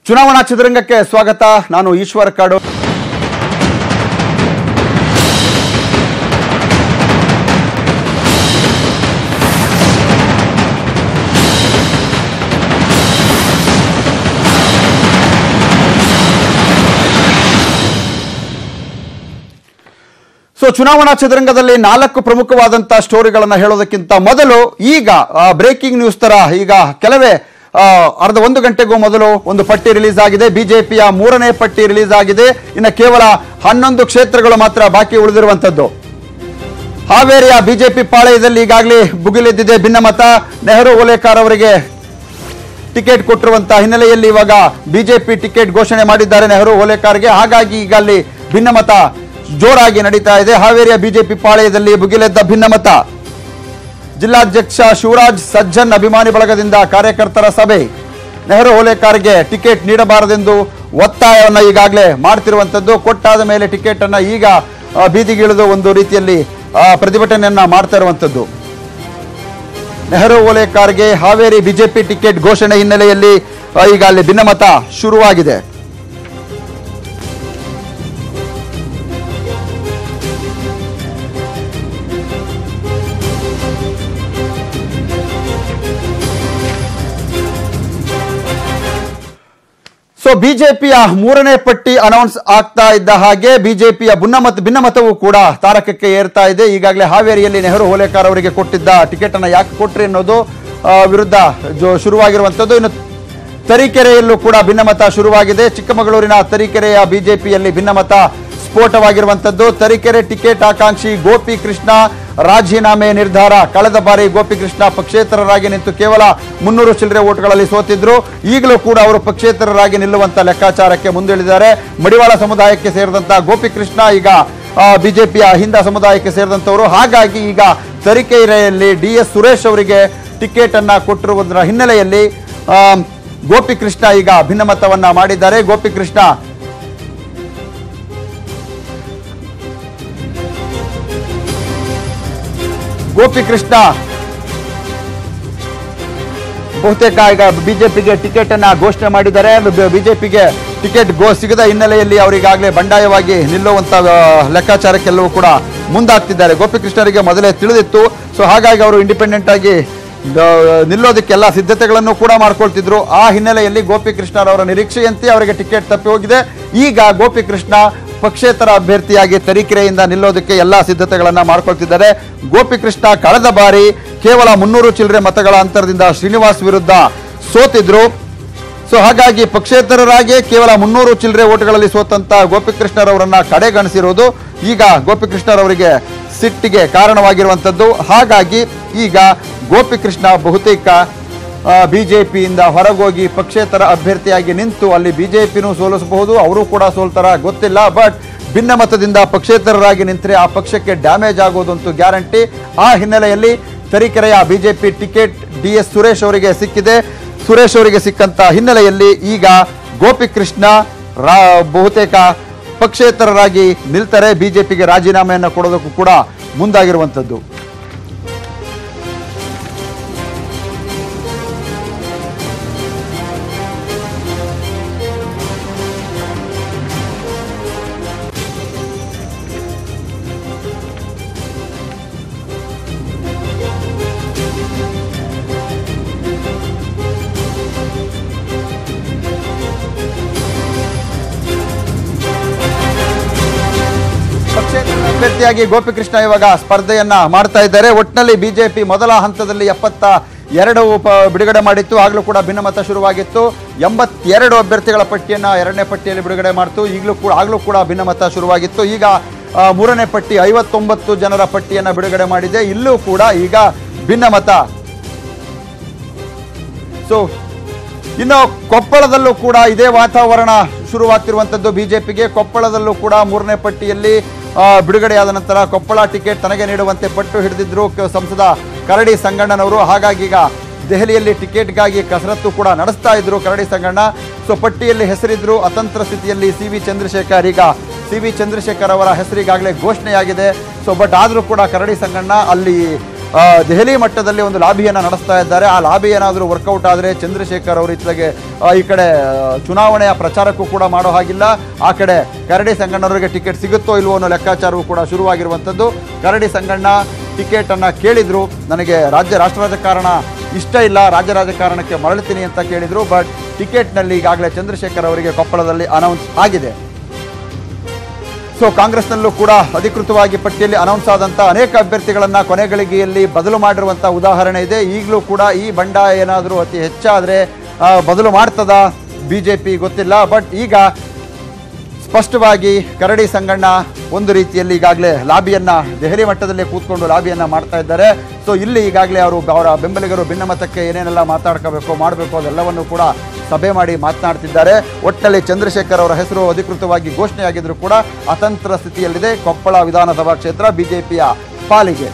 ಚುನಾವಣಾ ಚದುರಂಗಕ್ಕೆ ಸ್ವಾಗತ ನಾನು ಈಶ್ವರ್ ಕಾಡು ಸೊ ಚುನಾವಣಾ ಚದುರಂಗದಲ್ಲಿ ನಾಲ್ಕು ಪ್ರಮುಖವಾದಂತಹ ಸ್ಟೋರಿಗಳನ್ನ ಹೇಳೋದಕ್ಕಿಂತ ಮೊದಲು ಈಗ ಬ್ರೇಕಿಂಗ್ ನ್ಯೂಸ್ ತರ ಈಗ ಕೆಲವೇ ಆ, ಅರ್ಧ ಒಂದು ಗಂಟೆಗೂ ಮೊದಲು ಒಂದು ಪಟ್ಟಿ ರಿಲೀಸ್ ಆಗಿದೆ ಬಿಜೆಪಿಯ ಮೂರನೇ ಪಟ್ಟಿ ರಿಲೀಸ್ ಆಗಿದೆ ಇನ್ನು ಕೇವಲ ಹನ್ನೊಂದು ಕ್ಷೇತ್ರಗಳು ಮಾತ್ರ ಬಾಕಿ ಉಳಿದಿರುವಂತದ್ದು ಹಾವೇರಿಯ ಬಿಜೆಪಿ ಪಾಳೆಯದಲ್ಲಿ ಈಗಾಗಲೇ ಭುಗಿಲೆದ್ದಿದೆ ಭಿನ್ನಮತ ನೆಹರು ಓಲೇಕಾರ್ ಅವರಿಗೆ ಟಿಕೆಟ್ ಕೊಟ್ಟಿರುವಂತಹ ಹಿನ್ನೆಲೆಯಲ್ಲಿ ಇವಾಗ ಬಿಜೆಪಿ ಟಿಕೆಟ್ ಘೋಷಣೆ ಮಾಡಿದ್ದಾರೆ ನೆಹರು ಓಲೇಕಾರ್ಗೆ ಹಾಗಾಗಿ ಈಗ ಅಲ್ಲಿ ಭಿನ್ನಮತ ಜೋರಾಗಿ ನಡೀತಾ ಇದೆ ಹಾವೇರಿಯ ಬಿಜೆಪಿ ಪಾಳೆಯದಲ್ಲಿ ಭುಗಿಲೆದ್ದ ಭಿನ್ನಮತ ಜಿಲ್ಲಾಧ್ಯಕ್ಷ ಶಿವರಾಜ್ ಸಜ್ಜನ್ ಅಭಿಮಾನಿ ಬಳಗದಿಂದ ಕಾರ್ಯಕರ್ತರ ಸಭೆ ನೆಹರು ಓಲೇಕಾರ್ಗೆ ಟಿಕೆಟ್ ನೀಡಬಾರದೆಂದು ಒತ್ತಾಯವನ್ನ ಈಗಾಗಲೇ ಮಾಡ್ತಿರುವಂತದ್ದು ಕೊಟ್ಟಾದ ಮೇಲೆ ಟಿಕೆಟ್ ಅನ್ನ ಈಗ ಆ, ಬೀದಿಗಿಳಿದು ಒಂದು ರೀತಿಯಲ್ಲಿ ಆ, ಪ್ರತಿಭಟನೆಯನ್ನ ಮಾಡ್ತಾ ಇರುವಂತದ್ದು ನೆಹರು ಓಲೇಕಾರ್ಗೆ ಹಾವೇರಿ ಬಿಜೆಪಿ ಟಿಕೆಟ್ ಘೋಷಣೆ ಹಿನ್ನೆಲೆಯಲ್ಲಿ ಆ, ಈಗ ಅಲ್ಲಿ ಭಿನ್ನಮತ ಶುರುವಾಗಿದೆ ಸೊ ಬಿಜೆಪಿಯ ಮೂರನೇ ಪಟ್ಟಿ ಅನೌನ್ಸ್ ಆಗ್ತಾ ಇದ್ದ ಹಾಗೆ ಬಿಜೆಪಿಯ ಭಿನ್ನಮತ ಭಿನ್ನಮತವೂ ಕೂಡ ತಾರಕಕ್ಕೆ ಏರ್ತಾ ಇದೆ ಈಗಾಗಲೇ ಹಾವೇರಿಯಲ್ಲಿ ನೆಹರು ಹೋಲೇಕಾರ್ ಅವರಿಗೆ ಕೊಟ್ಟಿದ್ದ ಟಿಕೆಟ್ ಅನ್ನ ಯಾಕೆ ಕೊಟ್ರಿ ಅನ್ನೋದು ಆ, ವಿರುದ್ಧ ಜೋ- ಶುರುವಾಗಿರುವಂತದ್ದು ಇನ್ನು ತರೀಕೆರೆಯಲ್ಲೂ ಕೂಡ ಭಿನ್ನಮತ ಶುರುವಾಗಿದೆ ಚಿಕ್ಕಮಗಳೂರಿನ ತರೀಕೆರೆಯ ಬಿಜೆಪಿಯಲ್ಲಿ ಭಿನ್ನಮತ ಸ್ಫೋಟವಾಗಿರುವಂತದ್ದು ತರೀಕೆರೆ ಟಿಕೆಟ್ ಆಕಾಂಕ್ಷಿ ಗೋಪಿ ಕೃಷ್ಣ ರಾಜೀನಾಮೆ ನಿರ್ಧಾರ ಕಳೆದ ಬಾರಿ ಗೋಪಿ ಕೃಷ್ಣ ಪಕ್ಷೇತರರಾಗಿ ನಿಂತು ಕೇವಲ ಮುನ್ನೂರು ಚಿಲ್ಲರೆ ಓಟ್ಗಳಲ್ಲಿ ಸೋತಿದ್ರು ಈಗಲೂ ಕೂಡ ಅವರು ಪಕ್ಷೇತರರಾಗಿ ನಿಲ್ಲುವಂತ ಲೆಕ್ಕಾಚಾರಕ್ಕೆ ಮುಂದಿಳಿದ್ದಾರೆ ಮಡಿವಾಳ ಸಮುದಾಯಕ್ಕೆ ಸೇರಿದಂತ ಗೋಪಿ ಕೃಷ್ಣ ಈಗ ಬಿಜೆಪಿಯ ಹಿಂದ ಸಮುದಾಯಕ್ಕೆ ಸೇರಿದಂತವರು ಹಾಗಾಗಿ ಈಗ ತರೀಕೆರೆಯಲ್ಲಿ ಡಿ ಎಸ್ ಸುರೇಶ್ ಅವರಿಗೆ ಟಿಕೆಟ್ ಅನ್ನ ಕೊಟ್ಟಿರುವುದರ ಹಿನ್ನೆಲೆಯಲ್ಲಿ ಆ, ಗೋಪಿ ಕೃಷ್ಣ ಈಗ ಭಿನ್ನಮತವನ್ನ ಮಾಡಿದ್ದಾರೆ ಗೋಪಿ ಕೃಷ್ಣ ಗೋಪಿ ಕೃಷ್ಣ ಬಹುತೇಕ ಈಗ ಬಿಜೆಪಿಗೆ ಟಿಕೆಟ್ ಅನ್ನ ಘೋಷಣೆ ಮಾಡಿದ್ದಾರೆ ಬಿಜೆಪಿಗೆ ಟಿಕೆಟ್ ಗೋ ಸಿಗದ ಹಿನ್ನೆಲೆಯಲ್ಲಿ ಅವರಿಗಾಗಲೇ ಬಂಡಾಯವಾಗಿ ನಿಲ್ಲುವಂತ ಆ, ಲೆಕ್ಕಾಚಾರಕ್ಕೆಲ್ಲವೂ ಕೂಡ ಮುಂದಾಗ್ತಿದ್ದಾರೆ ಗೋಪಿಕೃಷ್ಣರಿಗೆ ಮೊದಲೇ ತಿಳಿದಿತ್ತು ಸೊ ಹಾಗಾಗಿ ಅವರು ಇಂಡಿಪೆಂಡೆಂಟ್ ಆಗಿ ಆ, ನಿಲ್ಲೋದಕ್ಕೆಲ್ಲ ಸಿದ್ಧತೆಗಳನ್ನು ಕೂಡ ಮಾಡ್ಕೊಳ್ತಿದ್ರು ಆ ಹಿನ್ನೆಲೆಯಲ್ಲಿ ಗೋಪಿಕೃಷ್ಣರವರ ನಿರೀಕ್ಷೆಯಂತೆ ಅವರಿಗೆ ಟಿಕೆಟ್ ತಪ್ಪಿ ಹೋಗಿದೆ ಈಗ ಗೋಪಿಕೃಷ್ಣ ಪಕ್ಷೇತರ ಅಭ್ಯರ್ಥಿಯಾಗಿ ತರೀಕೆರೆಯಿಂದ ನಿಲ್ಲೋದಕ್ಕೆ ಎಲ್ಲಾ ಸಿದ್ಧತೆಗಳನ್ನ ಮಾಡ್ಕೊಳ್ತಿದ್ದಾರೆ ಗೋಪಿಕೃಷ್ಣ ಕಳೆದ ಬಾರಿ ಕೇವಲ ಮುನ್ನೂರು ಚಿಲ್ಲರೆ ಮತಗಳ ಅಂತರದಿಂದ ಶ್ರೀನಿವಾಸ್ ವಿರುದ್ಧ ಸೋತಿದ್ರು ಸೊ ಹಾಗಾಗಿ ಪಕ್ಷೇತರರಾಗಿ ಕೇವಲ ಮುನ್ನೂರು ಚಿಲ್ಲರೆ ಓಟ್ಗಳಲ್ಲಿ ಸೋತಂತ ಗೋಪಿಕೃಷ್ಣರವರನ್ನ ಕಡೆಗಣಿಸಿರುವುದು ಈಗ ಗೋಪಿಕೃಷ್ಣರವರಿಗೆ ಸಿಟ್ಟಿಗೆ ಕಾರಣವಾಗಿರುವಂಥದ್ದು ಹಾಗಾಗಿ ಈಗ ಗೋಪಿಕೃಷ್ಣ ಬಹುತೇಕ ಬಿಜೆಪಿಯಿಂದ ಹೊರಗೋಗಿ ಪಕ್ಷೇತರ ಅಭ್ಯರ್ಥಿಯಾಗಿ ನಿಂತು ಅಲ್ಲಿ ಬಿಜೆಪಿನೂ ಸೋಲಿಸಬಹುದು ಅವರು ಕೂಡ ಸೋಲ್ತಾರ ಗೊತ್ತಿಲ್ಲ ಬಟ್ ಭಿನ್ನಮತದಿಂದ ಪಕ್ಷೇತರರಾಗಿ ನಿಂತರೆ ಆ ಪಕ್ಷಕ್ಕೆ ಡ್ಯಾಮೇಜ್ ಆಗೋದಂತೂ ಗ್ಯಾರಂಟಿ ಆ ಹಿನ್ನೆಲೆಯಲ್ಲಿ ತರೀಕೆರೆಯ BJP ticket D S Suresh ಅವರಿಗೆ ಸಿಕ್ಕಿದೆ ಸುರೇಶ್ ಅವರಿಗೆ ಸಿಕ್ಕಂತ ಹಿನ್ನೆಲೆಯಲ್ಲಿ ಈಗ ಗೋಪಿಕೃಷ್ಣ ರಾ ಬಹುತೇಕ ಪಕ್ಷೇತರರಾಗಿ ನಿಲ್ತಾರೆ ಬಿಜೆಪಿಗೆ ರಾಜೀನಾಮೆಯನ್ನು ಕೊಡೋದಕ್ಕೂ ಕೂಡ ಮುಂದಾಗಿರುವಂಥದ್ದು ಪಕ್ಷೇತರ ಅಭ್ಯರ್ಥಿಯಾಗಿ ಗೋಪಿಕೃಷ್ಣ ಇವಾಗ ಸ್ಪರ್ಧೆಯನ್ನ ಮಾಡ್ತಾ ಇದ್ದಾರೆ ಒಟ್ಟಿನಲ್ಲಿ ಬಿಜೆಪಿ ಮೊದಲ ಹಂತದಲ್ಲಿ ಎಪ್ಪತ್ತ ಎರಡು ಪ- ಬಿಡುಗಡೆ ಮಾಡಿತ್ತು ಆಗಲೂ ಕೂಡ ಭಿನ್ನಮತ ಶುರುವಾಗಿತ್ತು ಎಂಬತ್ತೆರಡು ಅಭ್ಯರ್ಥಿಗಳ ಪಟ್ಟಿಯನ್ನ ಎರಡನೇ ಪಟ್ಟಿಯಲ್ಲಿ ಬಿಡುಗಡೆ ಮಾಡ್ತು ಈಗಲೂ ಕೂಡ ಆಗಲೂ ಕೂಡ ಭಿನ್ನಮತ ಶುರುವಾಗಿತ್ತು ಈಗ ಆ, ಮೂರನೇ ಪಟ್ಟಿ ಐವತ್ತೊಂಬತ್ತು ಜನರ ಪಟ್ಟಿಯನ್ನ ಬಿಡುಗಡೆ ಮಾಡಿದೆ ಇಲ್ಲೂ ಕೂಡ ಈಗ ಭಿನ್ನಮತ ಸೊ ಇನ್ನು ಕೊಪ್ಪಳದಲ್ಲೂ ಕೂಡ ಇದೇ ವಾತಾವರಣ ಶುರುವಾಗ್ತಿರುವಂಥದ್ದು ಬಿಜೆಪಿಗೆ ಕೊಪ್ಪಳದಲ್ಲೂ ಕೂಡ ಮೂರನೇ ಪಟ್ಟಿಯಲ್ಲಿ ಆ, ಬಿಡುಗಡೆಯಾದ ನಂತರ ಕೊಪ್ಪಳ ಟಿಕೆಟ್ ತನಗೆ ನೀಡುವಂತೆ ಪಟ್ಟು ಹಿಡಿದಿದ್ರು ಕ- ಸಂಸದ ಕರಡಿ ಸಂಗಣ್ಣನವರು ಹಾಗಾಗಿ ಈಗ ದೆಹಲಿಯಲ್ಲಿ ಟಿಕೆಟ್ಗಾಗಿ ಕಸರತ್ತು ಕೂಡ ನಡೆಸ್ತಾ ಇದ್ರು ಕರಡಿ ಸಂಗಣ್ಣ ಸೊ ಪಟ್ಟಿಯಲ್ಲಿ ಹೆಸರಿದ್ರು ಅತಂತ್ರ ಸ್ಥಿತಿಯಲ್ಲಿ ಸಿ ವಿ ಚಂದ್ರಶೇಖರ್ ಈಗ ಸಿ ವಿ ಚಂದ್ರಶೇಖರ್ ಅವರ ಹೆಸರಿಗಾಗಲೇ ಘೋಷಣೆಯಾಗಿದೆ ಸೊ ಬಟ್ ಆದರೂ ಕೂಡ ಕರಡಿ ಸಂಗಣ್ಣ ಅಲ್ಲಿ ಆ, ದೆಹಲಿ ಮಟ್ಟದಲ್ಲಿ ಒಂದು ಲಾಬಿಯನ್ನು ನಡೆಸ್ತಾ ಇದ್ದಾರೆ ಆ ಲಾಬಿ ಏನಾದರೂ ವರ್ಕೌಟ್ ಆದರೆ ಚಂದ್ರಶೇಖರ್ ಅವರು ಇತ್ಲಾಗೆ ಆ, ಈ ಕಡೆ ಆ, ಚುನಾವಣೆಯ ಪ್ರಚಾರಕ್ಕೂ ಕೂಡ ಮಾಡೋ ಹಾಗಿಲ್ಲ ಆ ಕಡೆ ಕರಡಿ ಸಂಗಣ್ಣವರಿಗೆ ಟಿಕೆಟ್ ಸಿಗುತ್ತೋ ಇಲ್ವೋ ಅನ್ನೋ ಲೆಕ್ಕಾಚಾರವೂ ಕೂಡ ಶುರುವಾಗಿರುವಂಥದ್ದು ಕರಡಿ ಸಂಗಣ್ಣ ಟಿಕೆಟನ್ನು ಕೇಳಿದ್ರು ನನಗೆ ರಾಜ್ಯ ರಾಷ್ಟ್ರ ರಾಜಕಾರಣ ಇಷ್ಟ ಇಲ್ಲ ರಾಜ್ಯ ರಾಜಕಾರಣಕ್ಕೆ ಮರಳುತ್ತೀನಿ ಅಂತ ಕೇಳಿದ್ರು ಬಟ್ ಟಿಕೆಟ್ನಲ್ಲಿ ಈಗಾಗಲೇ ಚಂದ್ರಶೇಖರ್ ಅವರಿಗೆ ಕೊಪ್ಪಳದಲ್ಲಿ ಅನೌನ್ಸ್ ಆಗಿದೆ ಸೊ ಕಾಂಗ್ರೆಸ್ನಲ್ಲೂ ಕೂಡ ಅಧಿಕೃತವಾಗಿ ಪಟ್ಟಿಯಲ್ಲಿ ಅನೌನ್ಸ್ ಆದಂಥ ಅನೇಕ ಅಭ್ಯರ್ಥಿಗಳನ್ನ ಕೊನೆಗಳಿಗೆಯಲ್ಲಿ ಬದಲು ಮಾಡಿರುವಂಥ ಉದಾಹರಣೆ ಇದೆ ಈಗಲೂ ಕೂಡ ಈ ಬಂಡಾಯ ಏನಾದರೂ ಅತಿ ಹೆಚ್ಚಾದರೆ ಬದಲು ಮಾಡ್ತದ ಬಿ ಜೆ ಪಿ ಗೊತ್ತಿಲ್ಲ ಬಟ್ ಈಗ ಸ್ಪಷ್ಟವಾಗಿ ಕರಡಿ ಸಂಗಣ್ಣ ಒಂದು ರೀತಿಯಲ್ಲಿ ಈಗಾಗಲೇ ಲಾಬಿಯನ್ನ ದೆಹಲಿ ಮಟ್ಟದಲ್ಲೇ ಕೂತ್ಕೊಂಡು ಲಾಬಿಯನ್ನ ಮಾಡ್ತಾ ಇದ್ದಾರೆ ಸೊ ಇಲ್ಲಿ ಈಗಾಗಲೇ ಅವರು ಅವರ ಬೆಂಬಲಿಗರು ಭಿನ್ನಮತಕ್ಕೆ ಏನೇನೆಲ್ಲ ಮಾತಾಡ್ಕೋಬೇಕು ಮಾಡಬೇಕು ಅದೆಲ್ಲವನ್ನು ಕೂಡ ಸಭೆ ಮಾಡಿ ಮಾತನಾಡ್ತಿದ್ದಾರೆ ಒಟ್ಟಲ್ಲಿ ಚಂದ್ರಶೇಖರ್ ಅವರ ಹೆಸರು ಅಧಿಕೃತವಾಗಿ ಘೋಷಣೆಯಾಗಿದ್ರು ಕೂಡ ಅತಂತ್ರ ಸ್ಥಿತಿಯಲ್ಲಿದೆ ಕೊಪ್ಪಳ ವಿಧಾನಸಭಾ ಕ್ಷೇತ್ರ ಬಿಜೆಪಿಯ ಪಾಲಿಗೆ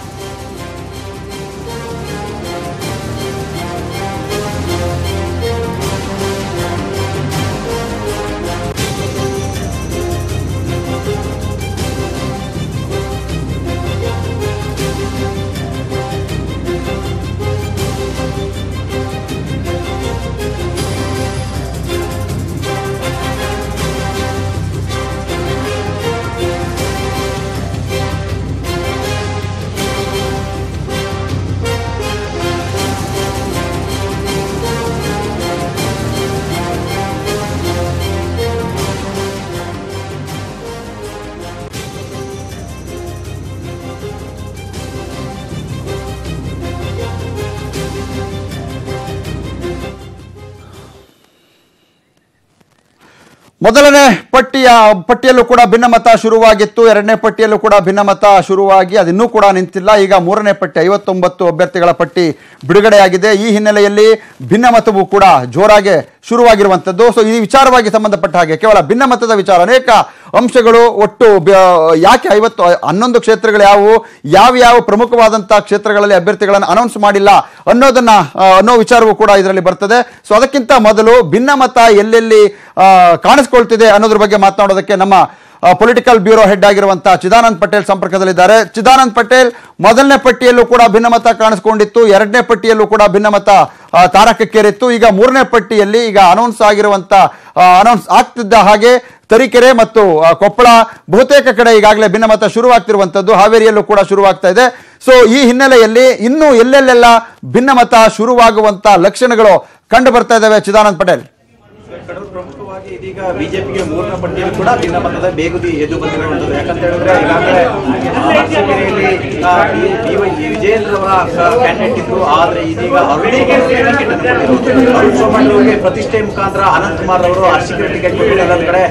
ಮೊದಲನೇ ಪಟ್ಟಿಯ ಪಟ್ಟಿಯಲ್ಲೂ ಕೂಡ ಭಿನ್ನಮತ ಶುರುವಾಗಿತ್ತು ಎರಡನೇ ಪಟ್ಟಿಯಲ್ಲೂ ಕೂಡ ಭಿನ್ನಮತ ಶುರುವಾಗಿ ಅದಿನ್ನೂ ಕೂಡ ನಿಂತಿಲ್ಲ ಈಗ ಮೂರನೇ ಪಟ್ಟಿ ಐವತ್ತೊಂಬತ್ತು ಅಭ್ಯರ್ಥಿಗಳ ಪಟ್ಟಿ ಬಿಡುಗಡೆಯಾಗಿದೆ ಈ ಹಿನ್ನೆಲೆಯಲ್ಲಿ ಭಿನ್ನಮತವೂ ಕೂಡ ಜೋರಾಗಿ ಶುರುವಾಗಿರುವಂಥದ್ದು ಸೊ ಈ ವಿಚಾರವಾಗಿ ಸಂಬಂಧಪಟ್ಟ ಹಾಗೆ ಕೇವಲ ಭಿನ್ನಮತದ ವಿಚಾರ ಅನೇಕ ಅಂಶಗಳು ಒಟ್ಟು ಬ್ಯ- ಯಾಕೆ ಐವತ್ತು ಹನ್ನೊಂದು ಕ್ಷೇತ್ರಗಳು ಯಾವುವು ಯಾವ ಯಾವ ಪ್ರಮುಖವಾದಂಥ ಕ್ಷೇತ್ರಗಳಲ್ಲಿ ಅಭ್ಯರ್ಥಿಗಳನ್ನು ಅನೌನ್ಸ್ ಮಾಡಿಲ್ಲ ಅನ್ನೋದನ್ನ ಆ, ಅನ್ನೋ ವಿಚಾರವೂ ಕೂಡ ಇದರಲ್ಲಿ ಬರ್ತದೆ ಸೊ ಅದಕ್ಕಿಂತ ಮೊದಲು ಭಿನ್ನಮತ ಎಲ್ಲೆಲ್ಲಿ ಆ, ಕಾಣಿಸ್ಕೊಳ್ತಿದೆ ಅನ್ನೋದ್ರ ಬಗ್ಗೆ ಮಾತನಾಡೋದಕ್ಕೆ ನಮ್ಮ ಪೊಲಿಟಿಕಲ್ ಬ್ಯೂರೋ ಹೆಡ್ ಆಗಿರುವಂತಹ ಚಿದಾನಂದ್ ಪಟೇಲ್ ಸಂಪರ್ಕದಲ್ಲಿದ್ದಾರೆ ಚಿದಾನಂದ್ ಪಟೇಲ್ ಮೊದಲನೇ ಪಟ್ಟಿಯಲ್ಲೂ ಕೂಡ ಭಿನ್ನಮತ ಕಾಣಿಸ್ಕೊಂಡಿತ್ತು ಎರಡನೇ ಪಟ್ಟಿಯಲ್ಲೂ ಕೂಡ ಭಿನ್ನಮತ ಆ, ತಾರಕಕ್ಕೇರಿತ್ತು ಈಗ ಮೂರನೇ ಪಟ್ಟಿಯಲ್ಲಿ ಈಗ ಅನೌನ್ಸ್ ಆಗಿರುವಂತ ಅನೌನ್ಸ್ ಆಗ್ತಿದ್ದ ಹಾಗೆ ತರೀಕೆರೆ ಮತ್ತು ಆ, ಕೊಪ್ಪಳ ಬಹುತೇಕ ಕಡೆ ಈಗಾಗಲೇ ಭಿನ್ನಮತ ಶುರುವಾಗ್ತಿರುವಂತದ್ದು ಹಾವೇರಿಯಲ್ಲೂ ಕೂಡ ಶುರುವಾಗ್ತಾ ಇದೆ ಸೊ ಈ ಹಿನ್ನೆಲೆಯಲ್ಲಿ ಇನ್ನೂ ಎಲ್ಲೆಲ್ಲೆಲ್ಲ ಭಿನ್ನಮತ ಶುರುವಾಗುವಂತ ಲಕ್ಷಣಗಳು ಕಂಡು ಬರ್ತಾ ಇದ್ದಾವೆ ಚಿದಾನಂದ್ ಪಟೇಲ್ ಕಡೂರು ಪ್ರಮುಖವಾಗಿ ಇದೀಗ ಬಿಜೆಪಿಗೆ ಮೂರನೇ ಪಟ್ಟಿಯಲ್ಲಿ ಕೂಡ ಭಿನ್ನಮತದ ಬೇಗುದಿ ಎದ್ದು ಬಂದಿರುವಂತದ್ದು ಯಾಕಂತ ಹೇಳಿದ್ರೆ ಈಗಾಗಲೇ ಅರಸೀಕೆರೆಯಲ್ಲಿ ಆ, ಬಿ- ಬಿ ವೈ ವಿಜಯೇಂದ್ರ ಅವರ ಕ್ಯಾಂಡಿಡೇಟ್ ಇದ್ರು ಆದ್ರೆ ಇದೀಗ ಅರುಣ್ ಸೋಮಣ್ಣ ಟಿಕೆಟ್ ಅನ್ನು ಕೊಟ್ಟಿರೋದು. ಅರುಣ್ ಸೋಮಣ್ಣ ಅವರಿಗೆ ಪ್ರತಿಷ್ಠೆ ಮುಖಾಂತರ ಅನಂತ್ ಕುಮಾರ್ ಅವರು ಅರಸೀಕೆರೆ ಟಿಕೆಟ್ ಕೊಟ್ಟಿದ್ದಾರೆ ಒಂದ್ ಕಡೆ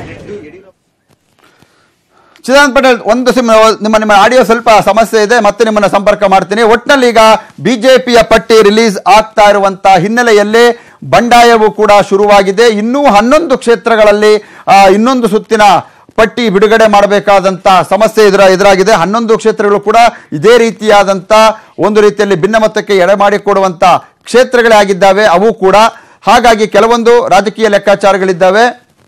ಚಿದಾನಂದ್ ಪಟೇಲ್ ಒಂದು ಸಿಮ್ ನಿಮ್ಮ ನಿಮ್ಮ ಆಡಿಯೋ ಸ್ವಲ್ಪ ಸಮಸ್ಯೆ ಇದೆ ಮತ್ತೆ ನಿಮ್ಮನ್ನ ಸಂಪರ್ಕ ಮಾಡ್ತೀನಿ ಒಟ್ನಲ್ಲಿ ಈಗ ಬಿಜೆಪಿಯ ಪಟ್ಟಿ ರಿಲೀಸ್ ಆಗ್ತಾ ಇರುವಂತ ಹಿನ್ನೆಲೆಯಲ್ಲಿ ಬಂಡಾಯವು ಕೂಡ ಶುರುವಾಗಿದೆ ಇನ್ನೂ ಹನ್ನೊಂದು ಕ್ಷೇತ್ರಗಳಲ್ಲಿ ಆ, ಇನ್ನೊಂದು ಸುತ್ತಿನ ಪಟ್ಟಿ ಬಿಡುಗಡೆ ಮಾಡಬೇಕಾದಂತ ಸಮಸ್ಯೆ ಎದುರ ಎದುರಾಗಿದೆ ಹನ್ನೊಂದು ಕ್ಷೇತ್ರಗಳು ಕೂಡ ಇದೇ ರೀತಿಯಾದಂತ ಒಂದು ರೀತಿಯಲ್ಲಿ ಭಿನ್ನಮತಕ್ಕೆ ಎಡೆ ಮಾಡಿಕೊಡುವಂತ ಕ್ಷೇತ್ರಗಳೇ ಆಗಿದ್ದಾವೆ ಅವು ಕೂಡ ಹಾಗಾಗಿ ಕೆಲವೊಂದು ರಾಜಕೀಯ ಲೆಕ್ಕಾಚಾರಗಳಿದ್ದಾವೆ